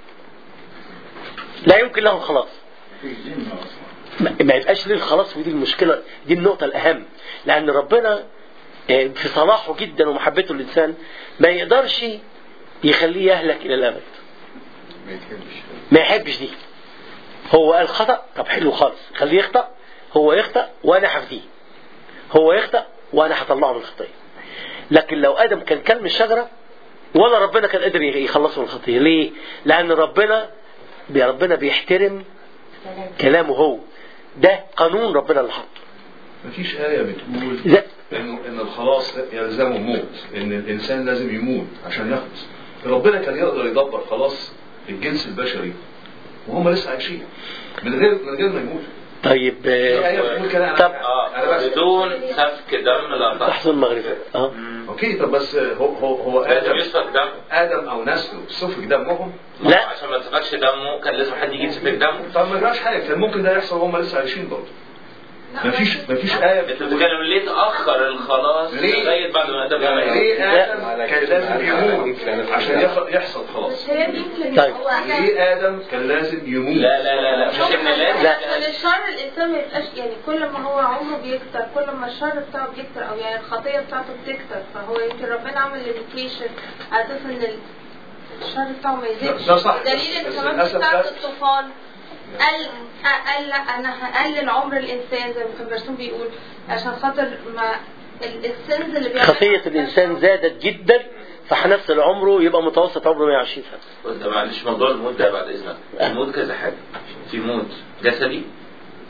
لا يمكن له الخلاص في ذمه اصلا ما ما يبقاش ليه الخلاص ودي المشكله دي النقطه الاهم لان ربنا آه، في صلاحه جدا ومحبته للانسان ما يقدرش يخليه يهلك الى الابد ما يتحبش ما يحبش دي هو قال خطأ طب حلو خالص خليه يخطأ هو يخطأ وانا هفديه هو يخطأ وانا هطلعه من الخطية لكن لو ادم كان كلم الشجرة ولا ربنا كان قادر يخلصه من الخطية ليه لان ربنا بي- ربنا بيحترم كلامه هو ده قانون ربنا اللي حطه مفيش آية بتقول زي- إنه إن الخلاص يلزمه موت، إن الإنسان لازم يموت عشان يخلص. ربنا كان يقدر يدبر خلاص الجنس البشري وهم لسه عايشين من غير من غير ما يموتوا. طيب في آه، آية بتقول كده أنا طب اه بدون سفك دم لا تحصل احسن المغرب اه أوكي طب بس هو هو هو لازم آدم يسفك دم آدم أو نسله سفك دمهم لا عشان ما تسفكش دمه كان لازم حد يجي يسفك دمه طب ما جراش حاجة كان ممكن ده يحصل وهم لسه عايشين برضه. مفيش مفيش آية انت بتقول بتتكلم ليه تاخر الخلاص ليه؟ لغايه بعد ما ادم يعني يعمل ليه آدم كان لازم يموت عشان يخ- يحصل خلاص؟ هي دي يمكن طيب. هو ليه آدم كان لازم يموت؟ لا لا لا لا مش ان لازم لا. عشان الشر الانسان ما يبقاش يعني كل ما هو عمره بيكتر كل ما الشر بتاعه بيكتر او يعني الخطيه بتاعته بتكتر فهو يمكن ربنا عمل ليميتيشن على اساس ان ال- الشر بتاعه ما يزيدش ده صح، دليل بس- ان بس كمان للأسف بتاعه ده- الطوفان قال قال لا انا هقلل عمر الانسان زي ما كان برسوم بيقول عشان خاطر ما ال- السنز اللي بيعملها خطية الإنسان زادت جدا فهنفصل عمره يبقى متوسط عمره 120 سنة وانت معلش موضوع الموت ده بعد اذنك الموت كذا حاجه في موت جسدي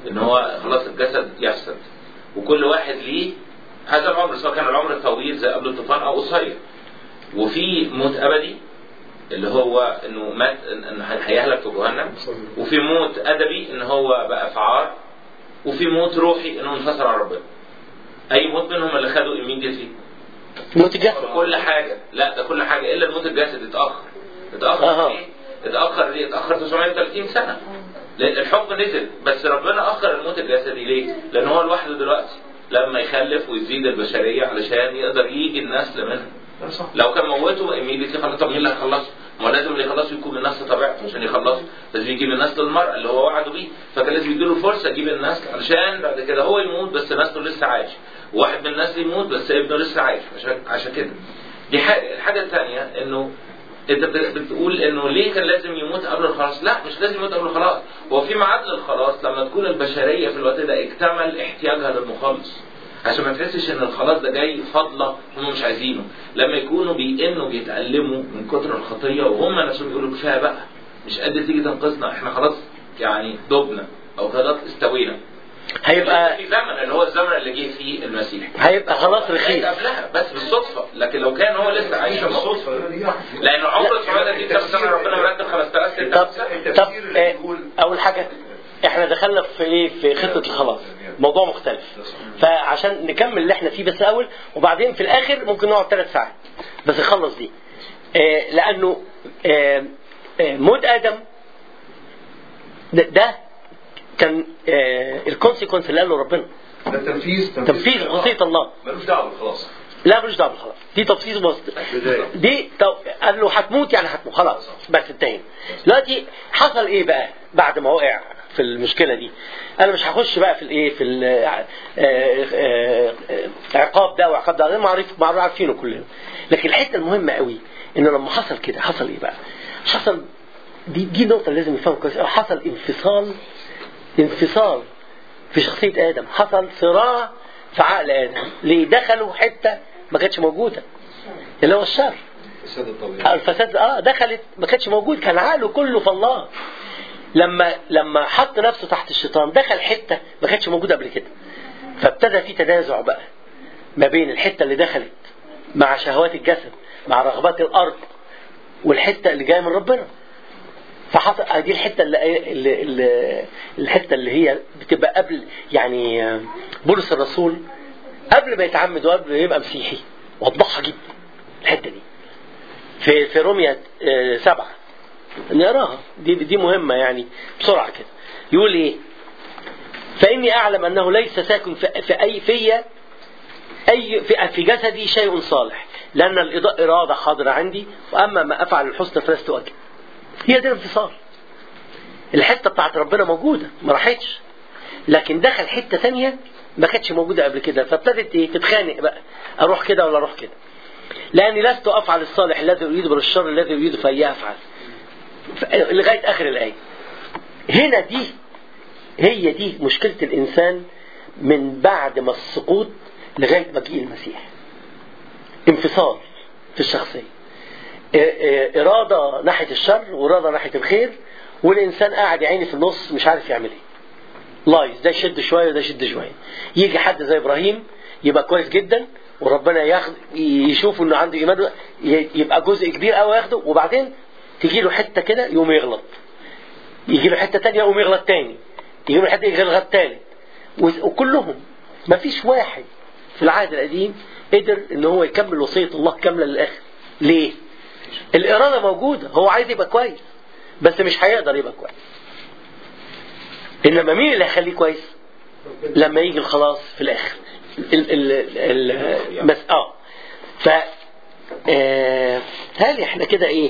ان هو خلاص الجسد يفسد وكل واحد ليه هذا العمر سواء كان العمر الطويل زي قبل الطوفان او قصير وفي موت ابدي اللي هو انه مات انه هيهلك في جهنم وفي موت ادبي ان هو بقى في عار وفي موت روحي انه انفصل عن ربنا اي موت منهم اللي خدوا immediately موت الجسد كل حاجه لا ده كل حاجه الا الموت الجسد اتاخر اتاخر أها. ليه؟ اتاخر ليه؟ اتاخر 930 سنه لان الحكم نزل بس ربنا اخر الموت الجسدي ليه؟ لان هو لوحده دلوقتي لما يخلف ويزيد البشريه علشان يقدر يجي النسل منها لو كان موته ايميديتلي خلاص طب مين اللي هيخلصه؟ ما هو لازم اللي يخلصه يكون من نفس طبيعته عشان يخلصه لازم يجيب النسل المرأة اللي هو وعده بيه فكان لازم يديله فرصة يجيب النسل علشان بعد كده هو يموت بس نسله لسه عايش واحد من الناس يموت بس ابنه لسه عايش عشان عشان كده دي حاجة الحاجة الثانية انه انت بت- بتقول انه ليه كان لازم يموت قبل الخلاص؟ لا مش لازم يموت قبل الخلاص، هو في ميعاد للخلاص لما تكون البشريه في الوقت ده اكتمل احتياجها للمخلص. عشان ما تحسش ان الخلاص ده جاي فضله هم مش عايزينه، لما يكونوا بيئنوا بيتألموا من كتر الخطيه وهم نفسهم يقولوا كفايه بقى مش قادر تيجي تنقذنا احنا خلاص يعني دبنا او خلاص استوينا. هيبقى في زمن اللي هو الزمن اللي جه فيه المسيح. هيبقى خلاص رخيص قبلها بس بالصدفه لكن لو كان هو لسه عايش بالصدفه لان عمر السعوديه دي كام سنه ربنا مرتب 5000 طب 6000 طب آه، اول حاجه احنا دخلنا في ايه في خطه الخلاص موضوع مختلف فعشان نكمل اللي احنا فيه بس اول وبعدين في الاخر ممكن نقعد ثلاث ساعات بس نخلص دي آه، لانه آه، آه، موت ادم ده, ده كان الكونسيكونس اللي قاله ربنا ده تنفيذ تنفيذ وصيه الله ملوش دعوه خلاص لا ملوش دعوه بالخلاص دي تفصيل بسيط بدايه دي تو... قال له هتموت يعني هتموت خلاص بس انتهينا دلوقتي حصل ايه بقى بعد ما وقع في المشكله دي انا مش هخش بقى في الايه في العقاب ده وعقاب ده معروف معروف عارفينه كلنا لكن الحته المهمه قوي انه لما حصل كده حصل ايه بقى حصل دي دي نقطه لازم نفهمها كويس أوي. حصل انفصال انفصال في شخصيه ادم حصل صراع في عقل ادم ليه دخلوا حته ما كانتش موجوده اللي هو الشر فساد الطبيعة الفساد اه دخلت ما كانش موجود كان عقله كله في الله لما لما حط نفسه تحت الشيطان دخل حته ما كانتش موجوده قبل كده فابتدى في تنازع بقى ما بين الحته اللي دخلت مع شهوات الجسد مع رغبات الارض والحته اللي جايه من ربنا فحصل آه دي الحته اللي, اللي, اللي الحته اللي هي بتبقى قبل يعني آه، بولس الرسول قبل ما يتعمد وقبل ما يبقى مسيحي وضحها جدا الحته دي في في روميا آه، سبعة نقراها دي دي مهمة يعني بسرعة كده يقول ايه فإني أعلم أنه ليس ساكن في, في أي فيا أي في, في جسدي شيء صالح لأن الإرادة حاضرة عندي وأما ما أفعل الحسنى فلست أجد هي دي الانفصال الحتة بتاعت ربنا موجودة ما راحتش لكن دخل حتة تانية ما كانتش موجودة قبل كده فابتدت ايه تتخانق بقى أروح كده ولا أروح كده لأني لست أفعل الصالح الذي أريده بل الشر الذي أريده فإياه أفعل ف- لغاية آخر الآية هنا دي هي دي مشكلة الإنسان من بعد ما السقوط لغاية مجيء المسيح انفصال في الشخصية ا- ا- إرادة ناحية الشر وإرادة ناحية الخير والإنسان قاعد يا عيني في النص مش عارف يعمل إيه لايز ده يشد شوية وده يشد شوية يجي حد زي إبراهيم يبقى كويس جدا وربنا ياخد يشوف انه عنده ايمان ي- يبقى جزء كبير قوي ياخده وبعدين تيجي له حته كده يقوم يغلط يجي له حته تانية يقوم يغلط تاني يجي له حته يغلط تالت و- وكلهم ما فيش واحد في العهد القديم قدر ان هو يكمل وصيه الله كامله للاخر ليه؟ الاراده موجوده هو عايز يبقى كويس بس مش هيقدر يبقى كويس انما مين اللي هيخليه كويس؟ لما يجي الخلاص في الاخر ال ال ال بس اه ف آه هل احنا كده ايه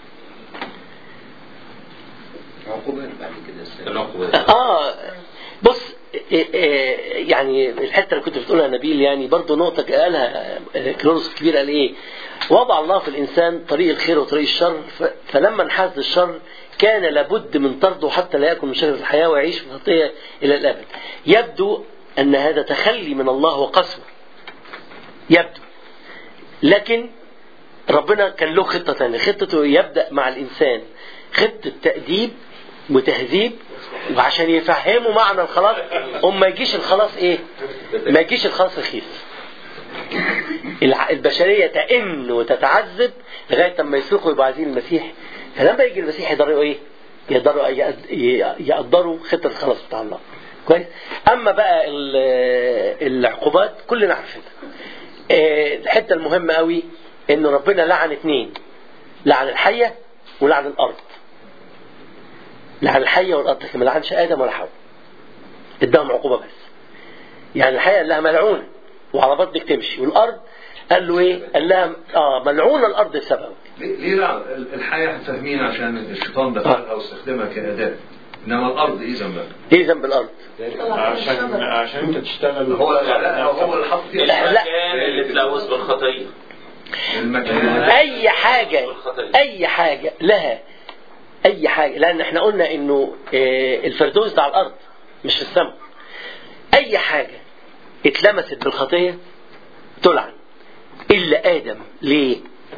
عقوبات بعد كده السنة. العقوبات اه بص آه، آه، يعني الحته اللي كنت بتقولها نبيل يعني برضو نقطه قالها آه، كلورس الكبير قال ايه وضع الله في الانسان طريق الخير وطريق الشر ف- فلما انحاز للشر كان لابد من طرده حتى لا ياكل من شجره الحياه ويعيش في الخطيه الى الابد يبدو ان هذا تخلي من الله وقسوه يبدو لكن ربنا كان له خطة تانية خطته يبدأ مع الإنسان خطة تأديب وتهذيب وعشان يفهموا معنى الخلاص هم ما يجيش الخلاص ايه ما يجيش الخلاص رخيص الع- البشرية تئن وتتعذب لغاية لما يسوقوا يبقوا عايزين المسيح فلما يجي المسيح يقدروا ايه يقدروا يقد- ي- يقدروا خطة الخلاص بتاع الله كويس اما بقى ال- العقوبات كلنا عارفينها آه، الحتة المهمة قوي ان ربنا لعن اتنين لعن الحية ولعن الارض لعن الحية والارض لكن ما لعنش ادم ولا حواء اداهم عقوبة بس يعني الحية قال لها ملعونة وعلى بطنك تمشي والارض قال له ايه قال لها اه ملعونة الارض بسببك ليه ليه لا الحياة فاهمين عشان الشيطان دخلها واستخدمها كأداة إنما الأرض إيه ذنبها؟ ايه ذنب الارض عشان عشان انت تشتغل هو لا هو اللي حط فيها المكان اللي تلوث بالخطيه المكان اي حاجة اي حاجة لها اي حاجة لان احنا قلنا انه آه، الفردوس ده على الارض مش في السماء اي حاجة اتلمست بالخطية تلعن الا ادم ليه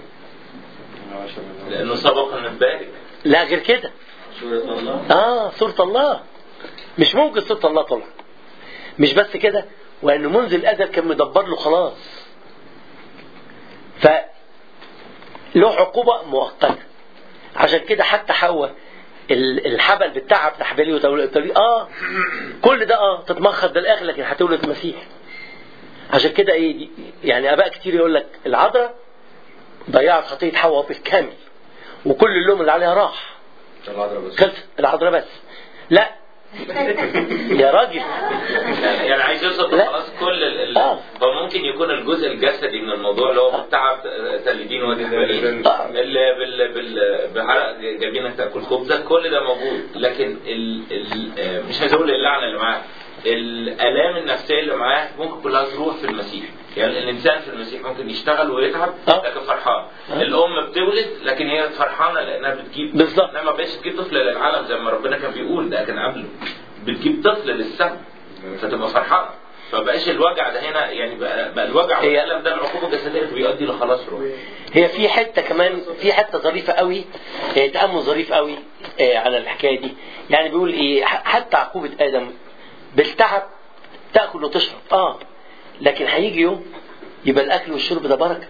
لانه سبق ان نبارك لا غير كده سورة الله اه صورة الله مش ممكن صورة الله طلع مش بس كده وانه منذ الازل كان مدبر له خلاص ف له عقوبة مؤقتة عشان كده حتى حواء ال- الحبل بالتعب تحبلي وتولي اه كل ده اه تتمخض بالاخر لكن هتولد المسيح عشان كده ايه دي- يعني اباء كتير يقول لك العذراء ضيعت خطيه حواء بالكامل وكل اللوم اللي عليها راح خلص العذراء بس لا يا راجل يعني يعني عايز يوصل لا. خلاص كل ال... آه. ال... فممكن يكون الجزء الجسدي من الموضوع اللي هو بالتعب تلدين وادي حوالين آه. اللي بال... بال... بعرق جبينك تاكل خبزه كل ده موجود لكن ال... ال... آه، مش عايز اقول اللعنه اللي معاه الالام النفسيه اللي معاه ممكن كلها تروح في المسيح يعني الانسان في المسيح ممكن يشتغل ويتعب آه. لكن فرحان آه. الام بتولد لكن هي فرحانه لانها بتجيب بالظبط. انما ما بقتش تجيب طفل للعالم زي ما ربنا كان بيقول ده كان قبله بتجيب طفل للسما فتبقى فرحانه فبقاش الوجع ده هنا يعني بقى, بقى الوجع هي- والالم ده العقوبه الجسديه اللي بيؤدي لخلاص روح هي في حته كمان في حته ظريفه قوي آه، تامل ظريف قوي آه، على الحكايه دي يعني بيقول ايه ح- حتى عقوبه ادم بالتعب تاكل وتشرب اه لكن هيجي يوم يبقى الاكل والشرب ده بركه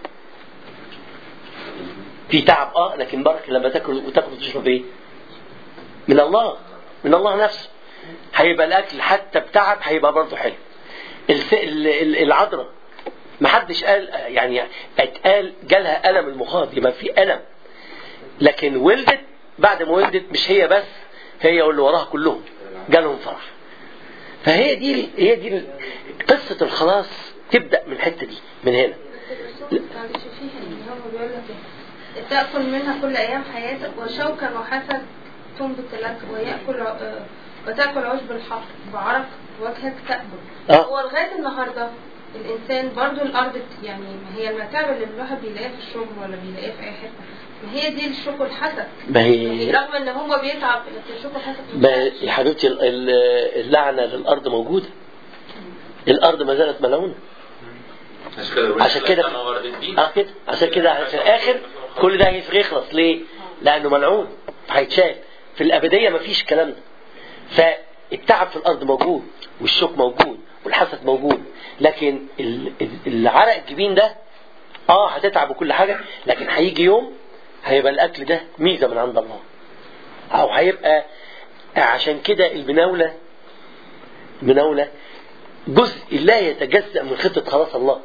في تعب اه لكن بركه لما تاكل وتاكل وتشرب ايه من الله من الله نفسه هيبقى الاكل حتى بتعب هيبقى برضه حلو الس- ال- ال- العذراء ما حدش قال يعني اتقال جالها الم المخاض يبقى في الم لكن ولدت بعد ما ولدت مش هي بس هي واللي وراها كلهم جالهم فرح فهي دي هي دي قصه الخلاص تبدا من الحته دي من هنا معلش فيها ان هو بيقول لك إيه؟ تأكل منها كل أيام حياتك وشوكا وحسد تنبت لك ويأكل آه، وتأكل عشب الحق بعرق وجهك تأكل آه. هو لغاية النهاردة الإنسان برضو الأرض بت- يعني ما هي المتاعب اللي الواحد بيلاقيها في الشغل ولا بيلاقيها في أي حتة ما هي دي الشوك والحسد ما يعني هي رغم ان هو بيتعب لكن الشوك والحسد ما يا حبيبتي ال- ال- اللعنه للارض موجوده الارض ما زالت ملعونه عشان كده بيقول عشان كده السماء وارد الدين اه كده عشان كده في الاخر كل ده هيخلص ليه؟ لانه ملعون هيتشال في الابديه مفيش الكلام ده فالتعب في الارض موجود والشوك موجود والحسد موجود لكن ال- ال- العرق الجبين ده اه هتتعب وكل حاجه لكن هيجي يوم هيبقى الاكل ده ميزه من عند الله او هيبقى عشان كده المناوله المناوله جزء لا يتجزأ من خطه خلاص الله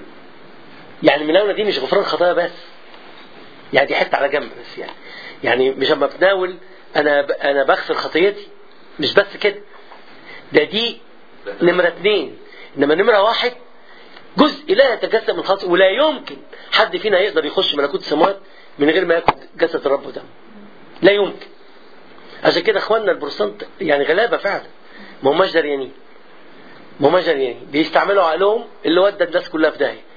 يعني المناولة دي مش غفران خطايا بس يعني دي حتة على جنب بس يعني يعني مش اما بتناول انا ب... انا بغفر خطيتي مش بس كده ده دي نمرة اتنين انما نمرة واحد جزء لا يتجسد من خطأ ولا يمكن حد فينا يقدر يخش ملكوت السماوات من غير ما ياكل جسد الرب ودمه لا يمكن عشان كده اخواننا البروتستانت يعني غلابه فعلا ما هماش دريانين ما هماش دريانين بيستعملوا عقلهم اللي ودى الناس كلها في داهيه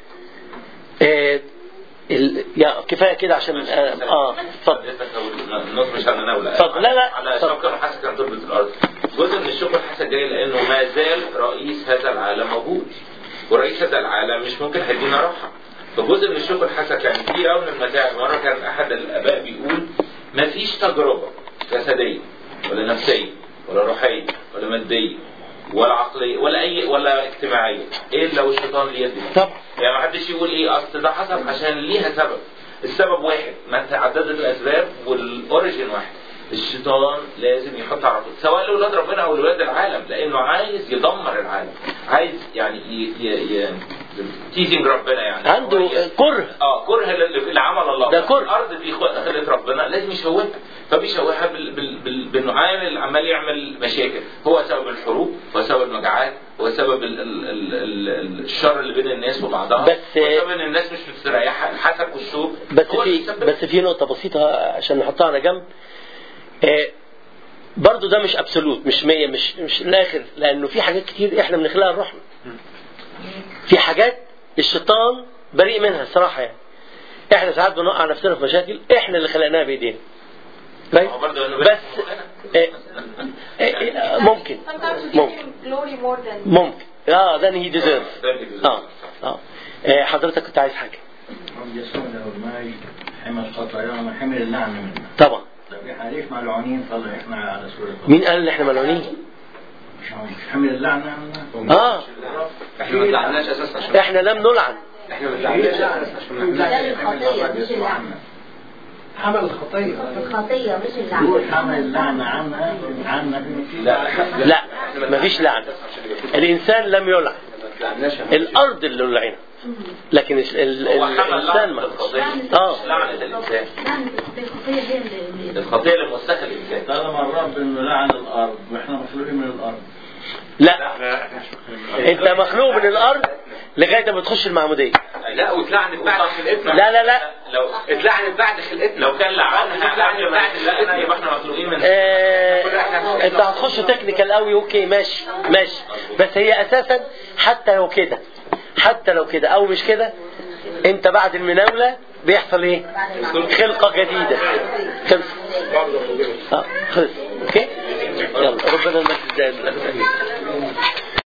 آه ال... يا كفايه كده عشان اه, آه. اتفضل النص مش على مناولة اتفضل. لا، لا. على اتفضل. شوكة وحسد كان تربط الأرض جزء من الشوكة والحسد جاي لأنه ما زال رئيس هذا العالم موجود ورئيس هذا العالم مش ممكن هيدينا راحة فجزء من الشوكة والحسد كان كتير قوي من المتاعب مرة كان أحد الآباء بيقول ما فيش تجربة جسدية ولا نفسيه ولا روحيه ولا ماديه ولا عقليه ولا اي ولا اجتماعيه الا والشيطان ليه يد فيها. طبعا يعني ما حدش يقول ايه اصل ده حصل عشان ليها سبب السبب واحد ما تعددت الاسباب والاوريجين واحد الشيطان لازم يحط على طول سواء لاولاد ربنا او لاولاد العالم لانه عايز يدمر العالم عايز يعني ي... ي... ي... تيزنج ربنا يعني عنده هو ي- كره اه كره ل- لعمل الله ده كره. الارض دي خلق- خلقت ربنا لازم يشوهها فبيشوهها بال... بال... بال... بانه عامل عمال يعمل مشاكل هو سبب الحروب هو سبب المجاعات هو سبب ال... ال... ال... ال... الشر اللي بين الناس وبعضها بس- هو سبب ان الناس مش مستريحه الحسد والسوء بس هو اللي في بيسبب. بس في نقطة بسيطة عشان نحطها على جنب آه، برضو ده مش ابسولوت مش مية مش مش الاخر لانه في حاجات كتير احنا بنخلقها لروحنا في حاجات الشيطان بريء منها الصراحة يعني احنا ساعات بنوقع نفسنا في مشاكل احنا اللي خلقناها بايدينا كويس؟ هو برضه إنه بس آه، آه، آه، ممكن Sometimes you ممكن give him glory more than ممكن اه ده هي ديزيرف اه اه آه، حضرتك كنت عايز حاجة رب يسوع له المجد حمل خطايانا حمل اللعنة منا طبعا طب احنا ليش ملعونين طلع احنا على سورة الله مين قال ان احنا ملعونين؟ مش عارف. حمل اللعنة منا اه احنا ما زعلناش اساسا عشان احنا لم نلعن احنا ما زعلناش اساسا عشان ده احنا الخطية مش اللعنة حمل الخطيه الخطية مش يقول اللعنة حمل اللعنة عنا عنا لا لا مفيش لعن الانسان لم يلعن ما زعلناش الارض اللي لعنت لكن ال- ال- هو حمل الانسان لعنة ما الخطية اه مش لعنة الإنسان لعنة الخطية هي اللي اللي- الخطية اللي موسخة الإنسان طالما الرب انه لعن الارض واحنا مخلوقين من الارض لا لا احنا مش مخلوقين من انت مخلوق من الارض لغايه ما تخش المعموديه لا واتلعنت بعد خلقتنا لا لا لا لو اتلعنت بعد خلقتنا لو كان لعنها قبل بعد خلقتنا يبقى احنا مخلوقين من آه انت هتخش تكنيكال قوي اوكي ماشي ماشي بس هي اساسا حتى لو كده حتى لو كده او مش كده انت بعد المناوله بيحصل ايه؟ خلقه جديده خلص اه خلص اوكي يلا ربنا المجد دائما